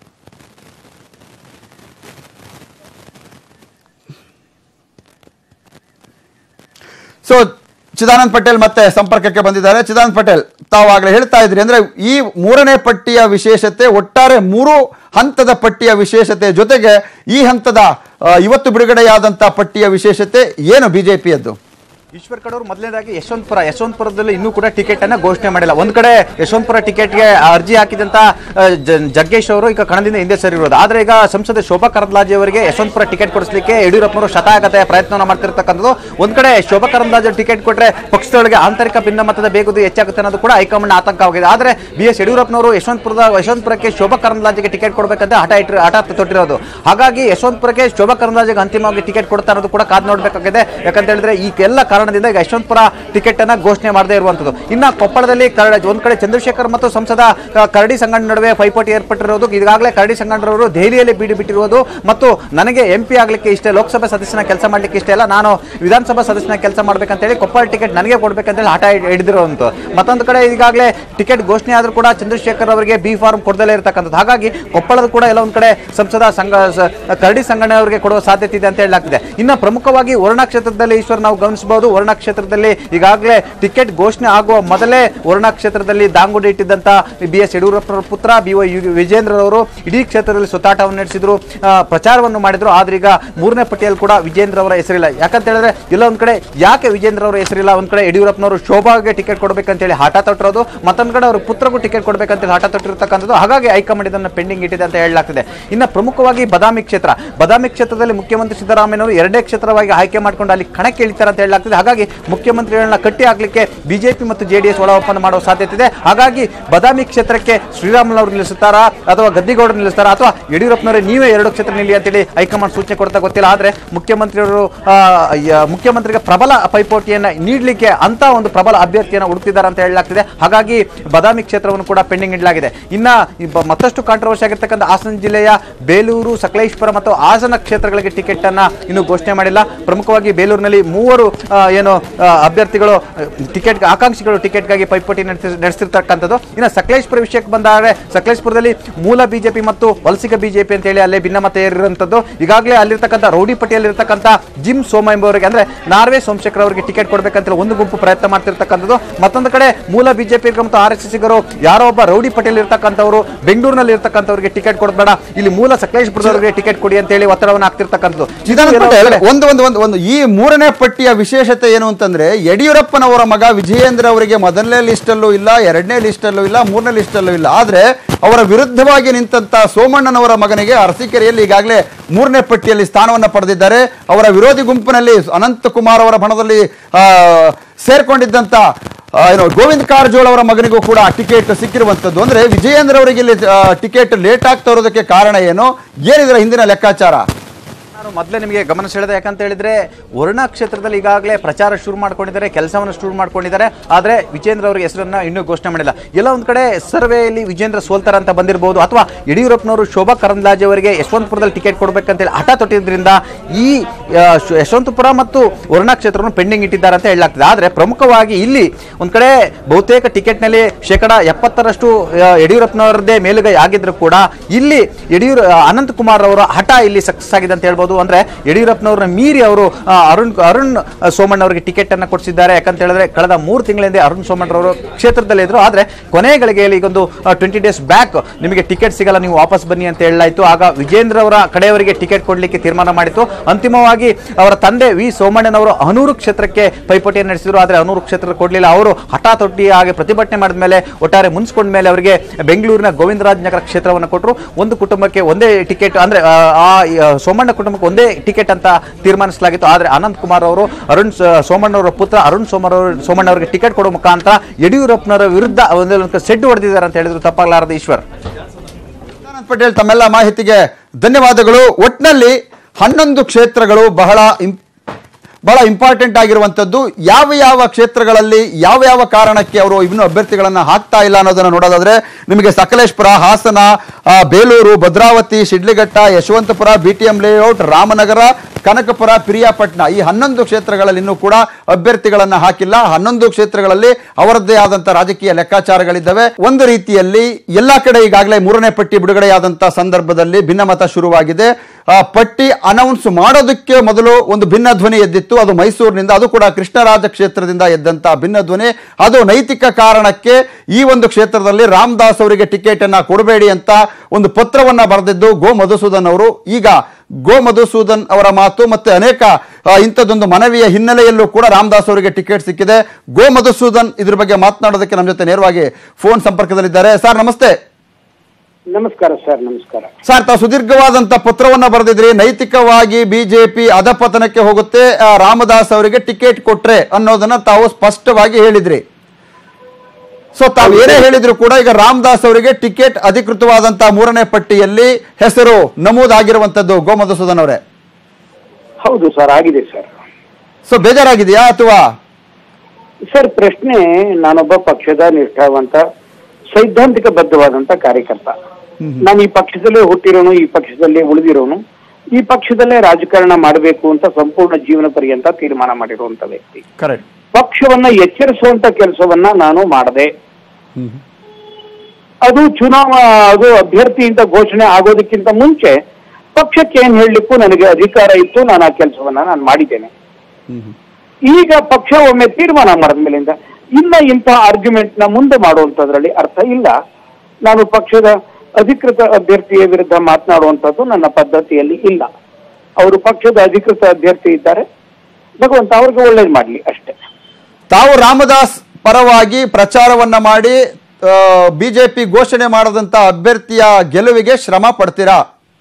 ಸೊ ಚಿದಾನಂದ್ ಪಟೇಲ್ ಮತ್ತೆ ಸಂಪರ್ಕಕ್ಕೆ ಬಂದಿದ್ದಾರೆ ಚಿದಾನಂದ್ ಪಟೇಲ್ ತಾವಾಗಲೇ ಹೇಳ್ತಾ ಇದ್ರಿ ಅಂದ್ರೆ ಈ ಮೂರನೇ ಪಟ್ಟಿಯ ವಿಶೇಷತೆ ಒಟ್ಟಾರೆ ಮೂರು ಹಂತದ ಪಟ್ಟಿಯ ವಿಶೇಷತೆ ಜೊತೆಗೆ ಈ ಹಂತದ ಆ, ಇವತ್ತು ಬಿಡುಗಡೆಯಾದಂಥ ಪಟ್ಟಿಯ ವಿಶೇಷತೆ ಏನು ಬಿಜೆಪಿಯದ್ದು ಈಶ್ವರ್ ಕಡೂರು ಮೊದಲನೇದಾಗಿ ಯಶವಂತಪುರ ಯಶವಂತಪುರದಲ್ಲಿ ಇನ್ನೂ ಕೂಡ ಟಿಕೆಟ್ ಅನ್ನ ಘೋಷಣೆ ಮಾಡಿಲ್ಲ ಒಂದ್ ಕಡೆ ಯಶವಂತಪುರ ಟಿಕೆಟ್ಗೆ ಅರ್ಜಿ ಹಾಕಿದಂತ ಆ, ಜ- ಜಗ್ಗೇಶ್ ಅವರು ಈಗ ಕಣದಿಂದ ಹಿಂದೆ ಸರಿರೋದು ಆದ್ರೆ ಈಗ ಸಂಸದೆ ಶೋಭಾ ಕರಂದ್ಲಾಜೆ ಅವರಿಗೆ ಯಶವಂತಪುರ ಟಿಕೆಟ್ ಕೊಡಿಸಲಿಕ್ಕೆ ಯಡಿಯೂರಪ್ಪನವರು ಶತಾಯಗತೆಯ ಪ್ರಯತ್ನವನ್ನು ಮಾಡ್ತಿರ್ತಕ್ಕಂಥದ್ದು ಒಂದ್ ಕಡೆ ಶೋಭಾ ಕರಂದ್ಲಾಜೆ ಟಿಕೆಟ್ ಕೊಟ್ರೆ ಪಕ್ಷದೊಳಗೆ ಆಂತರಿಕ ಭಿನ್ನಮತದ ಬೇಗುದು ಹೆಚ್ಚಾಗುತ್ತೆ ಅನ್ನೋದು ಕೂಡ ಹೈಕಮಾಂಡ್ ಆತಂಕವಾಗಿದೆ ಆದ್ರೆ ಬಿ ಎಸ್ ಯಡಿಯೂರಪ್ಪನವರು ಯಶವಂತಪುರದ ಯಶವಂತಪುರಕ್ಕೆ ಶೋಭಾ ಕರಂದ್ಲಾಜೆಗೆ ಟಿಕೆಟ್ ಕೊಡಬೇಕಂತ ಹಠ ಇಟ್ಟರು ಹಠ ತೊಟ್ಟಿರೋದು ಹಾಗಾಗಿ ಯಶವಂತಪುರಕ್ಕೆ ಶೋಭಾ ಕರಂದ್ಲಾಜೆಗೆ ಅಂತಿಮವಾಗಿ ಟಿಕೆಟ್ ಕೊಡ್ತಾ ಇರೋದು ಕೂಡ ಕಾದ್ ನೋಡ್ಬೇಕಾಗಿದೆ ಯಾಕಂತ ಹೇಳಿದ್ರೆ ಈ ಎಲ್ಲ ಕಾರಣದಿಂದ ಈಗ ಯಶವಂತಪುರ ಟಿಕೆಟ್ ಅನ್ನ ಘೋಷಣೆ ಮಾಡದೇ ಇರುವಂತದ್ದು ಇನ್ನ ಕೊಪ್ಪಳದಲ್ಲಿ ಕರಡ ಒಂದ್ ಕಡೆ ಚಂದ್ರಶೇಖರ್ ಮತ್ತು ಸಂಸದ ಕ- ಕರಡಿ ಸಂಗಣ್ಣ ನಡುವೆ ಪೈಪೋಟಿ ಏರ್ಪಟ್ಟಿರೋದು ಈಗಾಗಲೇ ಕರಡಿ ಸಂಗಣ್ಣರವರು ದೆಹಲಿಯಲ್ಲಿ ಬೀಡು ಬಿಟ್ಟಿರುವುದು ಮತ್ತು ನನಗೆ ಎಂ ಪಿ ಆಗ್ಲಿಕ್ಕೆ ಇಷ್ಟೇ ಲೋಕಸಭೆ ಸದಸ್ಯನ ಕೆಲಸ ಮಾಡ್ಲಿಕ್ಕೆ ಇಷ್ಟ ಇಲ್ಲ ನಾನು ವಿಧಾನಸಭಾ ಸದಸ್ಯನ ಕೆಲಸ ಮಾಡ್ಬೇಕಂತೇಳಿ ಕೊಪ್ಪಳ ಟಿಕೆಟ್ ನನಗೆ ಕೊಡ್ಬೇಕಂತೇಳಿ ಹಠ ಹಿಡಿದಿರುವಂತ ಮತ್ತೊಂದು ಕಡೆ ಈಗಾಗಲೇ ಟಿಕೆಟ್ ಘೋಷಣೆ ಆದ್ರೂ ಕೂಡ ಚಂದ್ರಶೇಖರ್ ಅವರಿಗೆ ಬಿ ಫಾರ್ಮ್ ಕೊಡದಲ್ಲೇ ಇರತಕ್ಕಂಥದ್ದು ಹಾಗಾಗಿ ಕೊಪ್ಪಳದ ಕೂಡ ಎಲ್ಲ ಒಂದ್ ಕಡೆ ಸಂಸದ ಸಂಘ ಸ- ಕರಡಿ ಸಂಘಟನೆ ಅವರಿಗೆ ಕೊಡುವ ಸಾಧ್ಯತೆ ಇದೆ ಅಂತ ಹೇಳಲಾಗ್ತಿದೆ ಇನ್ನು ಪ್ರಮುಖವಾಗಿ ವರ್ಣ ಕ್ಷೇತ್ರದಲ್ಲಿ ಈಶ್ವರ್ ನಾವು ಗಮನಿಸಬಹುದು ವರ್ಣ ಕ್ಷೇತ್ರದಲ್ಲಿ ಈಗಾಗಲೇ ಟಿಕೆಟ್ ಘೋಷಣೆ ಆಗುವ ಮೊದಲೇ ವರ್ಣ ಕ್ಷೇತ್ರದಲ್ಲಿ ದಾಂಗುಡಿ ಇಟ್ಟಿದ್ದಂತ ಬಿ ಎಸ್ ಯಡಿಯೂರಪ್ಪರ ಪುತ್ರ ಬಿ ವೈ ವಿಜೇಂದ್ರ ಅವರು ಇಡೀ ಕ್ಷೇತ್ರದಲ್ಲಿ ಸುತ್ತಾಟವನ್ನು ನಡೆಸಿದ್ರು ಆ, ಪ್ರಚಾರವನ್ನು ಮಾಡಿದ್ರು ಆದ್ರೆ ಈಗ ಮೂರನೇ ಪಟ್ಟಿಯಲ್ಲಿ ಕೂಡ ವಿಜೇಂದ್ರ ಅವರ ಹೆಸರಿಲ್ಲ ಯಾಕಂತ ಹೇಳಿದ್ರೆ ಇಲ್ಲ ಒಂದ್ ಕಡೆ ಯಾಕೆ ವಿಜೇಂದ್ರ ಅವರ ಹೆಸರಿಲ್ಲ ಒಂದ್ ಕಡೆ ಯಡಿಯೂರಪ್ಪನವರು ಶೋಭಾಗೆ ಟಿಕೆಟ್ ಕೊಡ್ಬೇಕಂತೇಳಿ ಹಠ ತೊಟ್ಟಿರೋದು ಮತ್ತೊಂದ್ ಕಡೆ ಅವ್ರ ಪುತ್ರಗೂ ಟಿಕೆಟ್ ಕೊಡ್ಬೇಕಂತೇಳಿ ಹಠ ತೊಟ್ಟಿರ್ತಕ್ಕಂಥದ್ದು ಹಾಗಾಗಿ ಹೈಕಮಾಂಡ್ ಇದನ್ನ ಪೆಂಡಿಂಗ್ ಇಟ್ಟಿದೆ ಅಂತ ಹೇಳಲಾಗ್ತಿದೆ ಇನ್ನು ಪ್ರಮುಖವಾಗಿ ಬದಾಮಿ ಕ್ಷೇತ್ರ ಬದಾಮಿ ಕ್ಷೇತ್ರದಲ್ಲಿ ಮುಖ್ಯಮಂತ್ರಿ ಸಿದ್ದರಾಮಯ್ಯನವರು ಎರಡನೇ ಕ್ಷೇತ್ರವಾಗಿ ಆಯ್ಕೆ ಮಾಡ್ಕೊಂಡು ಅಲ್ಲಿ ಕಣಕ್ಕೆ ಇಳಿತಾರೆ ಅಂತ ಹೇಳಲಾಗ್ತಿದೆ ಹಾಗಾಗಿ ಮುಖ್ಯಮಂತ್ರಿಗಳನ್ನ ಕಟ್ಟಿ ಹಾಕ್ಲಿಕ್ಕೆ ಬಿಜೆಪಿ ಮತ್ತು ಜೆಡಿಎಸ್ ಒಳ ಒಪ್ಪಂದ ಮಾಡುವ ಸಾಧ್ಯತೆ ಇದೆ ಹಾಗಾಗಿ ಬದಾಮಿ ಕ್ಷೇತ್ರಕ್ಕೆ ಶ್ರೀರಾಮುಲು ಅವರು ನಿಲ್ಲಿಸುತ್ತಾರಾ ಅಥವಾ ಗದ್ದಿಗೌಡರು ನಿಲ್ಲಿಸ್ತಾರಾ ಅಥವಾ ಯಡಿಯೂರಪ್ಪನವರೇ ನೀವೇ ಎರಡು ಕ್ಷೇತ್ರ ನಿಲ್ಲಿ ಅಂತೇಳಿ ಹೈಕಮಾಂಡ್ ಸೂಚನೆ ಕೊಡ್ತಾ ಗೊತ್ತಿಲ್ಲ ಆದ್ರೆ ಮುಖ್ಯಮಂತ್ರಿಯವರು ಆ, ಯ- ಮುಖ್ಯಮಂತ್ರಿಗೆ ಪ್ರಬಲ ಪೈಪೋಟಿಯನ್ನ ನೀಡಲಿಕ್ಕೆ ಅಂತ ಒಂದು ಪ್ರಬಲ ಅಭ್ಯರ್ಥಿಯನ್ನು ಹುಡುಕ್ತಿದ್ದಾರೆ ಅಂತ ಹೇಳಲಾಗ್ತಿದೆ ಹಾಗಾಗಿ ಬದಾಮಿ ಕ್ಷೇತ್ರವನ್ನು ಕೂಡ ಪೆಂಡಿಂಗ್ ಇಡಲಾಗಿದೆ ಇನ್ನ ಈ ಬ- ಮತ್ತಷ್ಟು ಕಾಂಟ್ರವರ್ಸಿ ಆಗಿರ್ತಕ್ಕಂಥ ಹಾಸನ ಜಿಲ್ಲೆಯ ಬೇಲೂರು ಸಕಲೇಶ್ಪುರ ಮತ್ತು ಹಾಸನ ಕ್ಷೇತ್ರಗಳಿಗೆ ಟಿಕೆಟ್ ಅನ್ನ ಇನ್ನು ಘೋಷಣೆ ಮಾಡಿಲ್ಲ ಪ್ರಮುಖವಾಗಿ ಬೇಲೂರಿನಲ್ಲಿ ಮೂವರು ಆ, ಏನು ಆ, ಅಭ್ಯರ್ಥಿಗಳು ಟಿಕೆಟ್ ಆಕಾಂಕ್ಷಿಗಳು ಟಿಕೆಟ್ಗಾಗಿ ಪೈಪೋಟಿ ನಡೆಸಿ ನಡೆಸಿರ್ತಕ್ಕಂಥದ್ದು ಇನ್ನು ಸಕಲೇಶ್ಪುರ ವಿಷಯಕ್ಕೆ ಬಂದಾಗ ಸಕಲೇಶ್ಪುರದಲ್ಲಿ ಮೂಲ ಬಿಜೆಪಿ ಮತ್ತು ವಲಸಿಗ ಬಿಜೆಪಿ ಅಂತ ಹೇಳಿ ಅಲ್ಲೇ ಭಿನ್ನಮತ ಏರಿರುವಂಥದ್ದು ಈಗಾಗಲೇ ಅಲ್ಲಿರ್ತಕ್ಕಂಥ ರೌಡಿ ಪಟ್ಟಿಯಲ್ಲಿರ್ತಕ್ಕಂಥ ಜಿಮ್ ಸೋಮ ಎಂಬುವರಿಗೆ ಅಂದ್ರೆ ನಾರ್ವೆ ಸೋಮಶೇಖರ್ ಅವರಿಗೆ ಟಿಕೆಟ್ ಕೊಡಬೇಕಂತ ಒಂದು ಗುಂಪು ಪ್ರಯತ್ನ ಮಾಡ್ತಿರ್ತಕ್ಕಂಥದ್ದು ಮತ್ತೊಂದು ಕಡೆ ಮೂಲ ಬಿಜೆಪಿ ಮತ್ತು ಆರ್ ಎಸ್ ಎಸ್ಸಿಗರು ಯಾರೋ ಒಬ್ಬ ರೌಡಿ ಪಟ್ಟಿಯಲ್ಲಿ ಇರ್ತಕ್ಕಂಥವ್ರು ಬೆಂಗಳೂರಿನಲ್ಲಿ ಇರ್ತಕ್ಕಂಥವ್ರಿಗೆ ಟಿಕೆಟ್ ಕೊಡಬೇಡ ಇಲ್ಲಿ ಮೂಲ ಸಕಲೇಶ್ಪುರದವರಿಗೆ ಟಿಕೆಟ್ ಕೊಡಿ ಅಂತ ಹೇಳಿ ಒತ್ತಡವನ್ನು ಹಾಕ್ತಿರ್ತಕ್ಕಂಥದ್ದು ಚಿದಾನಂದ ಇದು ಪಟೇಲ್ ಏನೋ- ಒಂದು ಒಂದು ಒಂದು ಒಂದು ಈ ಮೂರನೇ ಪಟ್ಟಿಯ ವಿಶೇಷತೆ ಏನು ಅಂತಂದ್ರೆ ಯಡಿಯೂರಪ್ಪನವರ ಮಗ ವಿಜಯೇಂದ್ರ ಅವರಿಗೆ ಮೊದಲನೇ ಲಿಸ್ಟ್ ಅಲ್ಲೂ ಇಲ್ಲ ಎರಡನೇ ಲಿಸ್ಟ್ ಅಲ್ಲೂ ಇಲ್ಲ ಮೂರನೇ ಲಿಸ್ಟ್ ಅಲ್ಲೂ ಇಲ್ಲ ಆದ್ರೆ ಅವರ ವಿರುದ್ಧವಾಗಿ ನಿಂತಂತ ಸೋಮಣ್ಣನವರ ಮಗನಿಗೆ ಅರಸೀಕೆರೆಯಲ್ಲಿ ಈಗಾಗಲೇ ಮೂರನೇ ಪಟ್ಟಿಯಲ್ಲಿ ಸ್ಥಾನವನ್ನು ಪಡೆದಿದ್ದಾರೆ ಅವರ ವಿರೋಧಿ ಗುಂಪಿನಲ್ಲಿ ಅನಂತಕುಮಾರ್ ಅವರ ಬಣದಲ್ಲಿ ಆ, ಸೇರ್ಕೊಂಡಿದ್ದಂತ ಆ, ಏನು ಗೋವಿಂದ ಕಾರಜೋಳ ಅವರ ಮಗನಿಗೂ ಕೂಡ ಟಿಕೆಟ್ ಸಿಕ್ಕಿರುವಂತದ್ದು ಅಂದ್ರೆ ವಿಜಯೇಂದ್ರ ಅವರಿಗೆ ಇಲ್ಲಿ ಟಿಕೆಟ್ ಲೇಟ್ ಆಗ್ತಾ ಇರೋದಕ್ಕೆ ಕಾರಣ ಏನು ಏನಿದರ ಹಿಂದಿನ ಲೆಕ್ಕಾಚಾರ ನಾನು ಮೊದಲೇ ನಿಮಗೆ ಗಮನ ಸೆಳೆದ ಯಾಕಂತ ಹೇಳಿದ್ರೆ ವರ್ಣ ಕ್ಷೇತ್ರದಲ್ಲಿ ಈಗಾಗಲೇ ಪ್ರಚಾರ ಶುರು ಮಾಡ್ಕೊಂಡಿದ್ದಾರೆ ಕೆಲಸವನ್ನು ಶುರು ಮಾಡ್ಕೊಂಡಿದ್ದಾರೆ ಆದ್ರೆ ವಿಜೇಂದ್ರ ಅವರ ಹೆಸರನ್ನ ಇನ್ನೂ ಘೋಷಣೆ ಮಾಡಿಲ್ಲ ಎಲ್ಲ ಒಂದ್ ಕಡೆ ಸರ್ವೆಯಲ್ಲಿ ವಿಜೇಂದ್ರ ಸೋಲ್ತಾರ ಅಂತ ಬಂದಿರಬಹುದು ಅಥವಾ ಯಡಿಯೂರಪ್ಪನವರು ಶೋಭಾ ಕರಂದ್ಲಾಜೆ ಅವರಿಗೆ ಯಶವಂತಪುರದಲ್ಲಿ ಟಿಕೆಟ್ ಕೊಡ್ಬೇಕಂತೇಳಿ ಹಠ ತೊಟ್ಟಿದ್ರಿಂದ ಈ ಆ, ಶ್- ಯಶವಂತಪುರ ಮತ್ತು ವರ್ಣ ಕ್ಷೇತ್ರವನ್ನು ಪೆಂಡಿಂಗ್ ಇಟ್ಟಿದ್ದಾರೆ ಅಂತ ಹೇಳಲಾಗ್ತದೆ ಆದ್ರೆ ಪ್ರಮುಖವಾಗಿ ಇಲ್ಲಿ ಒಂದ್ ಕಡೆ ಬಹುತೇಕ ಟಿಕೆಟ್ನಲ್ಲಿ ಶೇಕಡ ಎಪ್ಪತ್ತರಷ್ಟು ಆ, ಯಡಿಯೂರಪ್ಪನವರದ್ದೇ ಮೇಲುಗೈ ಆಗಿದ್ರು ಕೂಡ ಇಲ್ಲಿ ಯಡಿಯೂರ ಅನಂತ್ ಕುಮಾರ್ ಅವರ ಹಠ ಇಲ್ಲಿ ಸಕ್ಸಸ್ ಆಗಿದೆ ಅಂತ ಹೇಳ್ಬೋದು ಅಂದ್ರೆ ಯಡಿಯೂರಪ್ಪನವ್ರನ್ನ ಮೀರಿ ಅವರು ಆ, ಅರುಣ್ ಅರುಣ್ ಸೋಮಣ್ಣ ಅವರಿಗೆ ಟಿಕೆಟ್ ಅನ್ನ ಕೊಡಿಸಿದ್ದಾರೆ ಯಾಕಂತ ಹೇಳಿದ್ರೆ ಕಳೆದ ಮೂರು ತಿಂಗಳ ಹಿಂದೆ ಅರುಣ್ ಸೋಮಣ್ಣ ಅವರು ಕ್ಷೇತ್ರದಲ್ಲಿ ಇದ್ರು ಆದ್ರೆ ಕೊನೆ ಗಳಿಗೆಯಲ್ಲಿ ಈಗೊಂದು ಟ್ವೆಂಟಿ ಡೇಸ್ ಬ್ಯಾಕ್ ನಿಮಗೆ ಟಿಕೆಟ್ ಸಿಗಲ್ಲ ನೀವು ವಾಪಸ್ ಬನ್ನಿ ಅಂತ ಹೇಳಲಾಯಿತು ಆಗ ವಿಜೇಂದ್ರ ಅವರ ಕಡೆಯವರಿಗೆ ಟಿಕೆಟ್ ಕೊಡಲಿಕ್ಕೆ ತೀರ್ಮಾನ ಮಾಡಿತು ಅಂತಿಮವಾಗಿ ಅವರ ತಂದೆ ವಿ ಸೋಮಣ್ಣನವರು ಹನೂರು ಕ್ಷೇತ್ರಕ್ಕೆ ಪೈಪೋಟಿಯನ್ನು ನಡೆಸಿದ್ರು ಆದ್ರೆ ಹನೂರು ಕ್ಷೇತ್ರ ಕೊಡಲಿಲ್ಲ ಅವರು ಹಠ ತೊಟ್ಟಿ ಹಾಗೆ ಪ್ರತಿಭಟನೆ ಮಾಡಿದ ಮೇಲೆ ಒಟ್ಟಾರೆ ಮುನ್ಸ್ಕೊಂಡ ಮೇಲೆ ಅವರಿಗೆ ಬೆಂಗಳೂರಿನ ಗೋವಿಂದರಾಜ್ ನಗರ ಕ್ಷೇತ್ರವನ್ನು ಕೊಟ್ಟರು ಒಂದು ಕುಟುಂಬಕ್ಕೆ ಒಂದೇ ಟಿಕೆಟ್ ಅಂದ್ರೆ ಆ, ಆ ಆ, ಸೋಮಣ್ಣ ಕುಟುಂಬಕ್ಕೆ ಒಂದೇ ಟಿಕೆಟ್ ಅಂತ ತೀರ್ಮಾನಿಸಲಾಗಿತ್ತು ಆದ್ರೆ ಅನಂತ್ ಕುಮಾರ್ ಅವರು ಅರುಣ್ ಸ- ಸೋಮಣ್ಣ ಅವರ ಪುತ್ರ ಅರುಣ್ ಸೋಮಣ್ಣ ಅವರು ಸೋಮಣ್ಣ ಅವರಿಗೆ ಟಿಕೆಟ್ ಕೊಡುವ ಮುಖಾಂತರ ಯಡಿಯೂರಪ್ಪನವರ ವಿರುದ್ಧ ಒಂದು ಸೆಡ್ಡು ಹೊಡೆದಿದ್ದಾರೆ ಅಂತ ಹೇಳಿದ್ರು ತಪ್ಪಾಗಲಾರದ ಈಶ್ವರ್ ಚಿದಾನಂದ ಪಟೇಲ್ ತಮ್ಮೆಲ್ಲ ಮಾಹಿತಿಗೆ ಧನ್ಯವಾದಗಳು ಒಟ್ನಲ್ಲಿ ಹನ್ನೊಂದು ಕ್ಷೇತ್ರಗಳು ಬಹಳ ಇಂ- ಬಹಳ ಇಂಪಾರ್ಟೆಂಟ್ ಆಗಿರುವಂಥದ್ದು ಯಾವ ಯಾವ ಕ್ಷೇತ್ರಗಳಲ್ಲಿ ಯಾವ ಯಾವ ಕಾರಣಕ್ಕೆ ಅವರು ಇನ್ನೂ ಅಭ್ಯರ್ಥಿಗಳನ್ನು ಹಾಕ್ತಾ ಇಲ್ಲ ಅನ್ನೋದನ್ನು ನೋಡೋದಾದ್ರೆ ನಿಮಗೆ ಸಕಲೇಶ್ಪುರ ಹಾಸನ ಆ, Belur Bhadravati Shidlaghatta Yeshwanthpur B T M layout Ramanagara Kanakapura Piriyapatna ಈ ಹನ್ನೊಂದು ಕ್ಷೇತ್ರಗಳಲ್ಲಿ ಇನ್ನೂ ಕೂಡ ಅಭ್ಯರ್ಥಿಗಳನ್ನ ಹಾಕಿಲ್ಲ ಹನ್ನೊಂದು ಕ್ಷೇತ್ರಗಳಲ್ಲಿ ಅವರದ್ದೇ ಆದಂತ ರಾಜಕೀಯ ಲೆಕ್ಕಾಚಾರಗಳಿದ್ದಾವೆ ಒಂದು ರೀತಿಯಲ್ಲಿ ಎಲ್ಲಾ ಕಡೆ ಈಗಾಗಲೇ ಮೂರನೇ ಪಟ್ಟಿ ಬಿಡುಗಡೆಯಾದಂತ ಸಂದರ್ಭದಲ್ಲಿ ಭಿನ್ನಮತ ಶುರುವಾಗಿದೆ ಆ, ಪಟ್ಟಿ ಅನೌನ್ಸ್ ಮಾಡೋದಕ್ಕೆ ಮೊದಲು ಒಂದು ಭಿನ್ನ ಧ್ವನಿ ಎದ್ದಿತ್ತು ಅದು ಮೈಸೂರಿನಿಂದ ಅದು ಕೂಡ ಕೃಷ್ಣರಾಜ ಕ್ಷೇತ್ರದಿಂದ ಎದ್ದಂತ ಭಿನ್ನ ಧ್ವನಿ ಅದು ನೈತಿಕ ಕಾರಣಕ್ಕೆ ಈ ಒಂದು ಕ್ಷೇತ್ರದಲ್ಲಿ ರಾಮದಾಸ್ ಅವರಿಗೆ ಟಿಕೆಟ್ ಅನ್ನ ಕೊಡಬೇಡಿ ಅಂತ ಒಂದು ಪತ್ರವನ್ನ ಬರೆದಿದ್ದು ಗೋ ಮಧುಸೂದನ್ ಅವರು ಈಗ ಗೋ ಮಧುಸೂದನ್ ಅವರ ಮಾತು ಮತ್ತೆ ಅನೇಕ ಆ, ಇಂಥದ್ದೊಂದು ಮನವಿಯ ಹಿನ್ನೆಲೆಯಲ್ಲೂ ಕೂಡ ರಾಮದಾಸ್ ಅವರಿಗೆ ಟಿಕೆಟ್ ಸಿಕ್ಕಿದೆ ಗೋ ಮಧುಸೂದನ್ ಇದ್ರ ಬಗ್ಗೆ ಮಾತನಾಡೋದಕ್ಕೆ ನಮ್ಮ ಜೊತೆ ನೇರವಾಗಿ ಫೋನ್ ಸಂಪರ್ಕದಲ್ಲಿದ್ದಾರೆ ಸರ್ ನಮಸ್ತೆ ನಮಸ್ಕಾರ ಸರ್ ನಮಸ್ಕಾರ ಸರ್ ತಾವು ಸುದೀರ್ಘವಾದಂತ ಪತ್ರವನ್ನ ಬರೆದಿದ್ರಿ ನೈತಿಕವಾಗಿ ಬಿಜೆಪಿ ಅಧಪತನಕ್ಕೆ ಹೋಗುತ್ತೆ ಆ, ರಾಮದಾಸ್ ಅವರಿಗೆ ಟಿಕೆಟ್ ಕೊಟ್ರೆ ಅನ್ನೋದನ್ನ ತಾವು ಸ್ಪಷ್ಟವಾಗಿ ಹೇಳಿದ್ರಿ ಸೊ ತಾವು ಏನೇ ಹೇಳಿದ್ರು ಕೂಡ ಈಗ ರಾಮದಾಸ್ ಅವರಿಗೆ ಟಿಕೆಟ್ ಅಧಿಕೃತವಾದಂತಹ ಮೂರನೇ ಪಟ್ಟಿಯಲ್ಲಿ ಹೆಸರು ನಮೂದಾಗಿರುವಂತದ್ದು ಗೋಮಧುಸೂದನ್ ಅವರೇ ಹೌದು ಸರ್ ಆಗಿದೆ ಸರ್ ಸೊ ಬೇಜಾರಾಗಿದೆಯಾ ಅಥವಾ ಸರ್ ಪ್ರಶ್ನೆ ನಾನೊಬ್ಬ ಪಕ್ಷದ ನಿಷ್ಠಾವಂತ ಸೈದ್ಧಾಂತಿಕ ಬದ್ಧವಾದಂತ ಕಾರ್ಯಕರ್ತ ನಾನು ಈ ಪಕ್ಷದಲ್ಲೇ ಹುಟ್ಟಿರೋನು ಈ ಪಕ್ಷದಲ್ಲೇ ಉಳಿದಿರೋನು ಈ ಪಕ್ಷದಲ್ಲೇ ರಾಜಕಾರಣ ಮಾಡಬೇಕು ಅಂತ ಸಂಪೂರ್ಣ ಜೀವನ ಪರ್ಯಂತ ತೀರ್ಮಾನ ಮಾಡಿರುವಂತ ವ್ಯಕ್ತಿ ಕರೆಕ್ಟ್ ಪಕ್ಷವನ್ನ ಎಚ್ಚರಿಸುವಂತ ಕೆಲಸವನ್ನ ನಾನು ಮಾಡದೆ ಅದು ಚುನಾವ ಅದು ಅಭ್ಯರ್ಥಿಯಿಂದ ಘೋಷಣೆ ಆಗೋದಕ್ಕಿಂತ ಮುಂಚೆ ಪಕ್ಷಕ್ಕೆ ಏನ್ ಹೇಳಲಿಕ್ಕೂ ನನಗೆ ಅಧಿಕಾರ ಇತ್ತು ನಾನು ಆ ಕೆಲಸವನ್ನ ನಾನು ಮಾಡಿದ್ದೇನೆ ಈಗ ಪಕ್ಷ ಒಮ್ಮೆ ತೀರ್ಮಾನ ಮಾಡಿದ ಮೇಲಿಂದ ಇನ್ನ ಇಂಥ ಆರ್ಗ್ಯುಮೆಂಟ್ ನ ಮುಂದೆ ಮಾಡುವಂತದ್ರಲ್ಲಿ ಅರ್ಥ ಇಲ್ಲ ನಾನು ಪಕ್ಷದ ಅಧಿಕೃತ ಅಭ್ಯರ್ಥಿಯ ವಿರುದ್ಧ ಮಾತನಾಡುವಂತದ್ದು ನನ್ನ ಪದ್ಧತಿಯಲ್ಲಿ ಇಲ್ಲ ಅವರು ಪಕ್ಷದ ಅಧಿಕೃತ ಅಭ್ಯರ್ಥಿ ಇದ್ದಾರೆ ಭಗವಂತ ಅವ್ರಿಗೆ ಒಳ್ಳೇದು ಮಾಡ್ಲಿ ಅಷ್ಟೇ ತಾವು ರಾಮದಾಸ್ ಪರವಾಗಿ ಪ್ರಚಾರವನ್ನ ಮಾಡಿ ಬಿಜೆಪಿ ಘೋಷಣೆ ಮಾಡದಂತ ಅಭ್ಯರ್ಥಿಯ ಗೆಲುವಿಗೆ ಶ್ರಮ ಪಡ್ತೀರಾ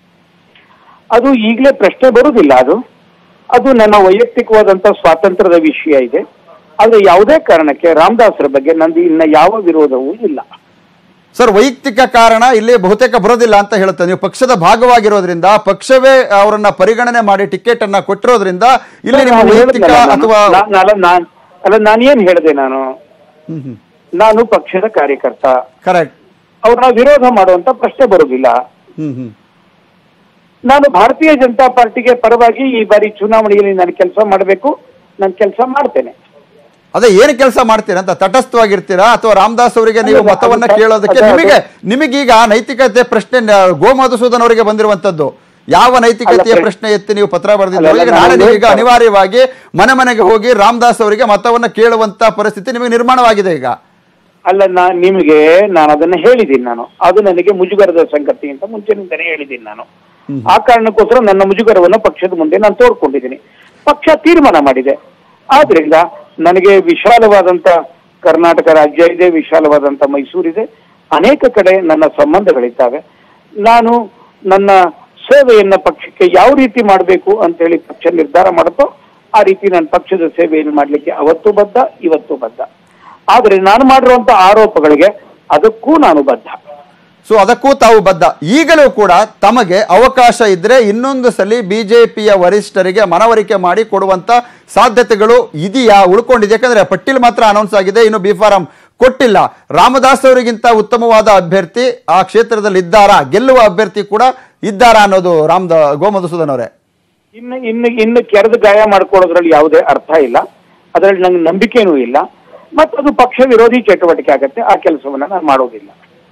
ಅದು ಈಗಲೇ ಪ್ರಶ್ನೆ ಬರುವುದಿಲ್ಲ ಅದು ಅದು ನನ್ನ ವೈಯಕ್ತಿಕವಾದಂತ ಸ್ವಾತಂತ್ರ್ಯದ ವಿಷಯ ಇದೆ ಆದ್ರೆ ಯಾವುದೇ ಕಾರಣಕ್ಕೆ ರಾಮದಾಸರ ಬಗ್ಗೆ ನಂದು ಇನ್ನ ಯಾವ ವಿರೋಧವೂ ಇಲ್ಲ ಸರ್ ವೈಯಕ್ತಿಕ ಕಾರಣ ಇಲ್ಲಿ ಬಹುತೇಕ ಬರೋದಿಲ್ಲ ಅಂತ ಹೇಳುತ್ತೆ ನೀವು ಪಕ್ಷದ ಭಾಗವಾಗಿರೋದ್ರಿಂದ ಪಕ್ಷವೇ ಅವರನ್ನ ಪರಿಗಣನೆ ಮಾಡಿ ಟಿಕೆಟ್ ಅನ್ನ ಕೊಟ್ಟಿರೋದ್ರಿಂದ ಇಲ್ಲಿ ನಿಮ್ಮ ನಾನು ವೈಯಕ್ತಿಕ ಹೇಳಿದ್ನಲ್ಲ ನಾನು. ಅಥವಾ ನಾ- ಅಲ್ಲ ನಾನ್ ಅಲ್ಲ ನಾನೇನ್ ಹೇಳಿದೆ ನಾನು ಹ್ಮ್ ಹ್ಮ್ ನಾನು ಪಕ್ಷದ ಕಾರ್ಯಕರ್ತ ಕರೆಕ್ಟ್ ಅವ್ರನ್ನ ವಿರೋಧ ಮಾಡುವಂತ ಪ್ರಶ್ನೆ ಬರುವುದಿಲ್ಲ ಹ್ಮ್ ಹ್ಮ್ ನಾನು ಭಾರತೀಯ ಜನತಾ ಪಾರ್ಟಿಗೆ ಪರವಾಗಿ ಈ ಬಾರಿ ಚುನಾವಣೆಯಲ್ಲಿ ನಾನು ಕೆಲಸ ಮಾಡಬೇಕು ನಾನು ಕೆಲಸ ಮಾಡ್ತೇನೆ ಅದೇ ಏನು ಕೆಲಸ ಮಾಡ್ತೀರಾ ಅಂತ ತಟಸ್ಥವಾಗಿರ್ತೀರಾ ಅಥವಾ ರಾಮದಾಸ್ ಅವರಿಗೆ ನೀವು ಅಲ್ಲ, ಮತವನ್ನ ಅದು- ಕೇಳೋದಕ್ಕೆ ಅದು- ನಿಮಗೆ ನಿಮಗೀಗ ನೈತಿಕತೆ ಪ್ರಶ್ನೆ ನ- ಗೋ ಮಧುಸೂದನ್ ಅವರಿಗೆ ಬಂದಿರುವಂತದ್ದು ಯಾವ ನೈತಿಕತೆಯ ಅಲ್ಲ, ಪ್ರಶ್ನೆ ಎತ್ತಿ ನೀವು ಪತ್ರ ಬರೆದಿದ್ದೀರಿ ಅಲ್ಲ, ಈಗ ನಾನು ನಾಳೆ ನೀವೀಗ ಹೇಳ್ತಾ- ಅನಿವಾರ್ಯವಾಗಿ ಮನೆ ಮನೆಗೆ ಹೋಗಿ ರಾಮದಾಸ್ ಅವರಿಗೆ ಮತವನ್ನ ಕೇಳುವಂತ ಪರಿಸ್ಥಿತಿ ನಿಮಗೆ ನಿರ್ಮಾಣವಾಗಿದೆ ಈಗ ಅಲ್ಲ ನಾ ನಿಮಗೆ ನಾನು ಅದನ್ನ ಹೇಳಿದ್ದೀನಿ ನಾನು ಅದು ನನಗೆ ಮುಜುಗರದ ಸಂಗತಿ ಅಂತ ಮುಂಚೆನಿಂದನೇ ಹೇಳಿದ್ದೀನಿ ನಾನು ಆ ಕಾರಣಕ್ಕೋಸ್ಕರ ನನ್ನ ಮುಜುಗರವನ್ನು ಪಕ್ಷದ ಮುಂದೆ ನಾನು ತೋಡ್ಕೊಂಡಿದ್ದೀನಿ ಪಕ್ಷ ತೀರ್ಮಾನ ಮಾಡಿದೆ ಆದ್ರಿಂದ ನನಗೆ ವಿಶಾಲವಾದಂತ ಕರ್ನಾಟಕ ರಾಜ್ಯ ಇದೆ ವಿಶಾಲವಾದಂತ ಮೈಸೂರಿದೆ ಅನೇಕ ಕಡೆ ನನ್ನ ಸಂಬಂಧಗಳಿದ್ದಾವೆ ನಾನು ನನ್ನ ಸೇವೆಯನ್ನ ಪಕ್ಷಕ್ಕೆ ಯಾವ ರೀತಿ ಮಾಡಬೇಕು ಅಂತ ಹೇಳಿ ಪಕ್ಷ ನಿರ್ಧಾರ ಮಾಡುತ್ತೋ ಆ ರೀತಿ ನಾನು ಪಕ್ಷದ ಸೇವೆಯನ್ನು ಮಾಡಲಿಕ್ಕೆ ಅವತ್ತು ಬದ್ಧ ಇವತ್ತು ಬದ್ಧ ಆದ್ರೆ ನಾನು ಮಾಡಿರುವಂತ ಆರೋಪಗಳಿಗೆ ಅದಕ್ಕೂ ನಾನು ಬದ್ಧ ಸೊ ಅದಕ್ಕೂ ತಾವು ಬದ್ಧ ಈಗಲೂ ಕೂಡ ತಮಗೆ ಅವಕಾಶ ಇದ್ರೆ ಇನ್ನೊಂದು ಸಲ ಬಿಜೆಪಿಯ ವರಿಷ್ಠರಿಗೆ ಮನವರಿಕೆ ಮಾಡಿ ಕೊಡುವಂತ ಸಾಧ್ಯತೆಗಳು ಇದೆಯಾ ಉಳ್ಕೊಂಡಿದೆ ಯಾಕಂದ್ರೆ ಪಟ್ಟಿಲ್ ಮಾತ್ರ ಅನೌನ್ಸ್ ಆಗಿದೆ ಇನ್ನು ಬಿ ಫಾರಂ ಕೊಟ್ಟಿಲ್ಲ ರಾಮದಾಸ್ ಅವರಿಗಿಂತ ಉತ್ತಮವಾದ ಅಭ್ಯರ್ಥಿ ಆ ಕ್ಷೇತ್ರದಲ್ಲಿ ಇದ್ದಾರಾ ಗೆಲ್ಲುವ ಅಭ್ಯರ್ಥಿ ಕೂಡ ಇದ್ದಾರಾ ಅನ್ನೋದು ರಾಮದ ಗೋಮಧುಸೂದನ್ ಅವರೇ ಇನ್ನು ಇನ್ನು ಇನ್ನು ಕೆರೆದು ಗಾಯ ಮಾಡ್ಕೊಳ್ಳೋದ್ರಲ್ಲಿ ಯಾವುದೇ ಅರ್ಥ ಇಲ್ಲ ಅದರಲ್ಲಿ ನಂಗೆ ನಂಬಿಕೆನೂ ಇಲ್ಲ ಮತ್ತದು ಪಕ್ಷ ವಿರೋಧಿ ಚಟುವಟಿಕೆ ಆಗತ್ತೆ ಆ ಕೆಲಸವನ್ನ ನಾನು ಮಾಡೋದಿಲ್ಲ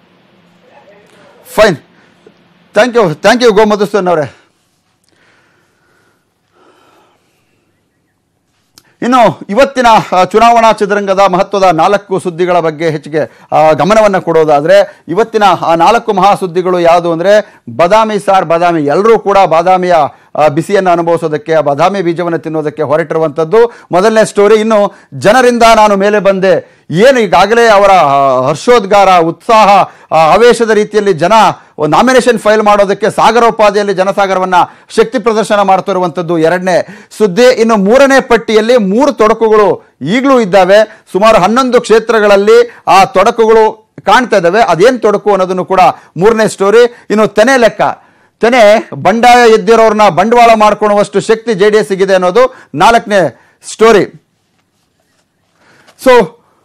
fine thank you thank you Go Madhusudan ಅವರೇ ಇನ್ನು ಇವತ್ತಿನ ಆ, ಚುನಾವಣಾ ಚದುರಂಗದ ಮಹತ್ವದ ನಾಲ್ಕು ಸುದ್ದಿಗಳ ಬಗ್ಗೆ ಹೆಚ್ಚಿಗೆ ಆ, ಗಮನವನ್ನು ಕೊಡೋದಾದ್ರೆ ಇವತ್ತಿನ ಆ ನಾಲ್ಕು ಮಹಾ ಸುದ್ದಿಗಳು ಯಾವುದು ಅಂದ್ರೆ ಬದಾಮಿ ಸಾರ್ ಬಾದಾಮಿ ಎಲ್ಲರೂ ಕೂಡ ಬಾದಾಮಿಯ ಆ, ಬಿಸಿಯನ್ನು ಅನುಭವಿಸೋದಕ್ಕೆ ಆ ಬಾದಾಮಿ ಬೀಜವನ್ನು ತಿನ್ನೋದಕ್ಕೆ ಹೊರಟಿರುವಂಥದ್ದು ಮೊದಲನೇ ಸ್ಟೋರಿ ಇನ್ನು ಜನರಿಂದ ನಾನು ಮೇಲೆ ಬಂದೆ ಏನು ಈಗಾಗಲೇ ಅವರ ಆ, ಹರ್ಷೋದ್ಗಾರ ಉತ್ಸಾಹ ಆ, ಆವೇಶದ ರೀತಿಯಲ್ಲಿ ಜನ ನಾಮಿನೇಷನ್ ಫೈಲ್ ಮಾಡೋದಕ್ಕೆ ಸಾಗರೋಪಾದಿಯಲ್ಲಿ ಜನಸಾಗರವನ್ನ ಶಕ್ತಿ ಪ್ರದರ್ಶನ ಮಾಡ್ತಿರುವಂಥದ್ದು ಎರಡನೇ ಸುದ್ದಿ ಇನ್ನು ಮೂರನೇ ಪಟ್ಟಿಯಲ್ಲಿ ಮೂರು ತೊಡಕುಗಳು ಈಗಲೂ ಇದ್ದಾವೆ ಸುಮಾರು ಹನ್ನೊಂದು ಕ್ಷೇತ್ರಗಳಲ್ಲಿ ಆ ತೊಡಕುಗಳು ಕಾಣ್ತಾ ಇದ್ದಾವೆ ಅದೇನು ತೊಡಕು ಅನ್ನೋದನ್ನು ಕೂಡ ಮೂರನೇ ಸ್ಟೋರಿ ಇನ್ನು ತೆನೆ ಲೆಕ್ಕ ತೆನೆ ಬಂಡಾಯ ಎದ್ದಿರೋರನ್ನ ಬಂಡವಾಳ ಮಾಡ್ಕೊಳ್ಳುವಷ್ಟು ಶಕ್ತಿ ಜೆ ಡಿ ಎಸ್ಗಿದೆ ಅನ್ನೋದು ನಾಲ್ಕನೇ ಸ್ಟೋರಿ ಸೊ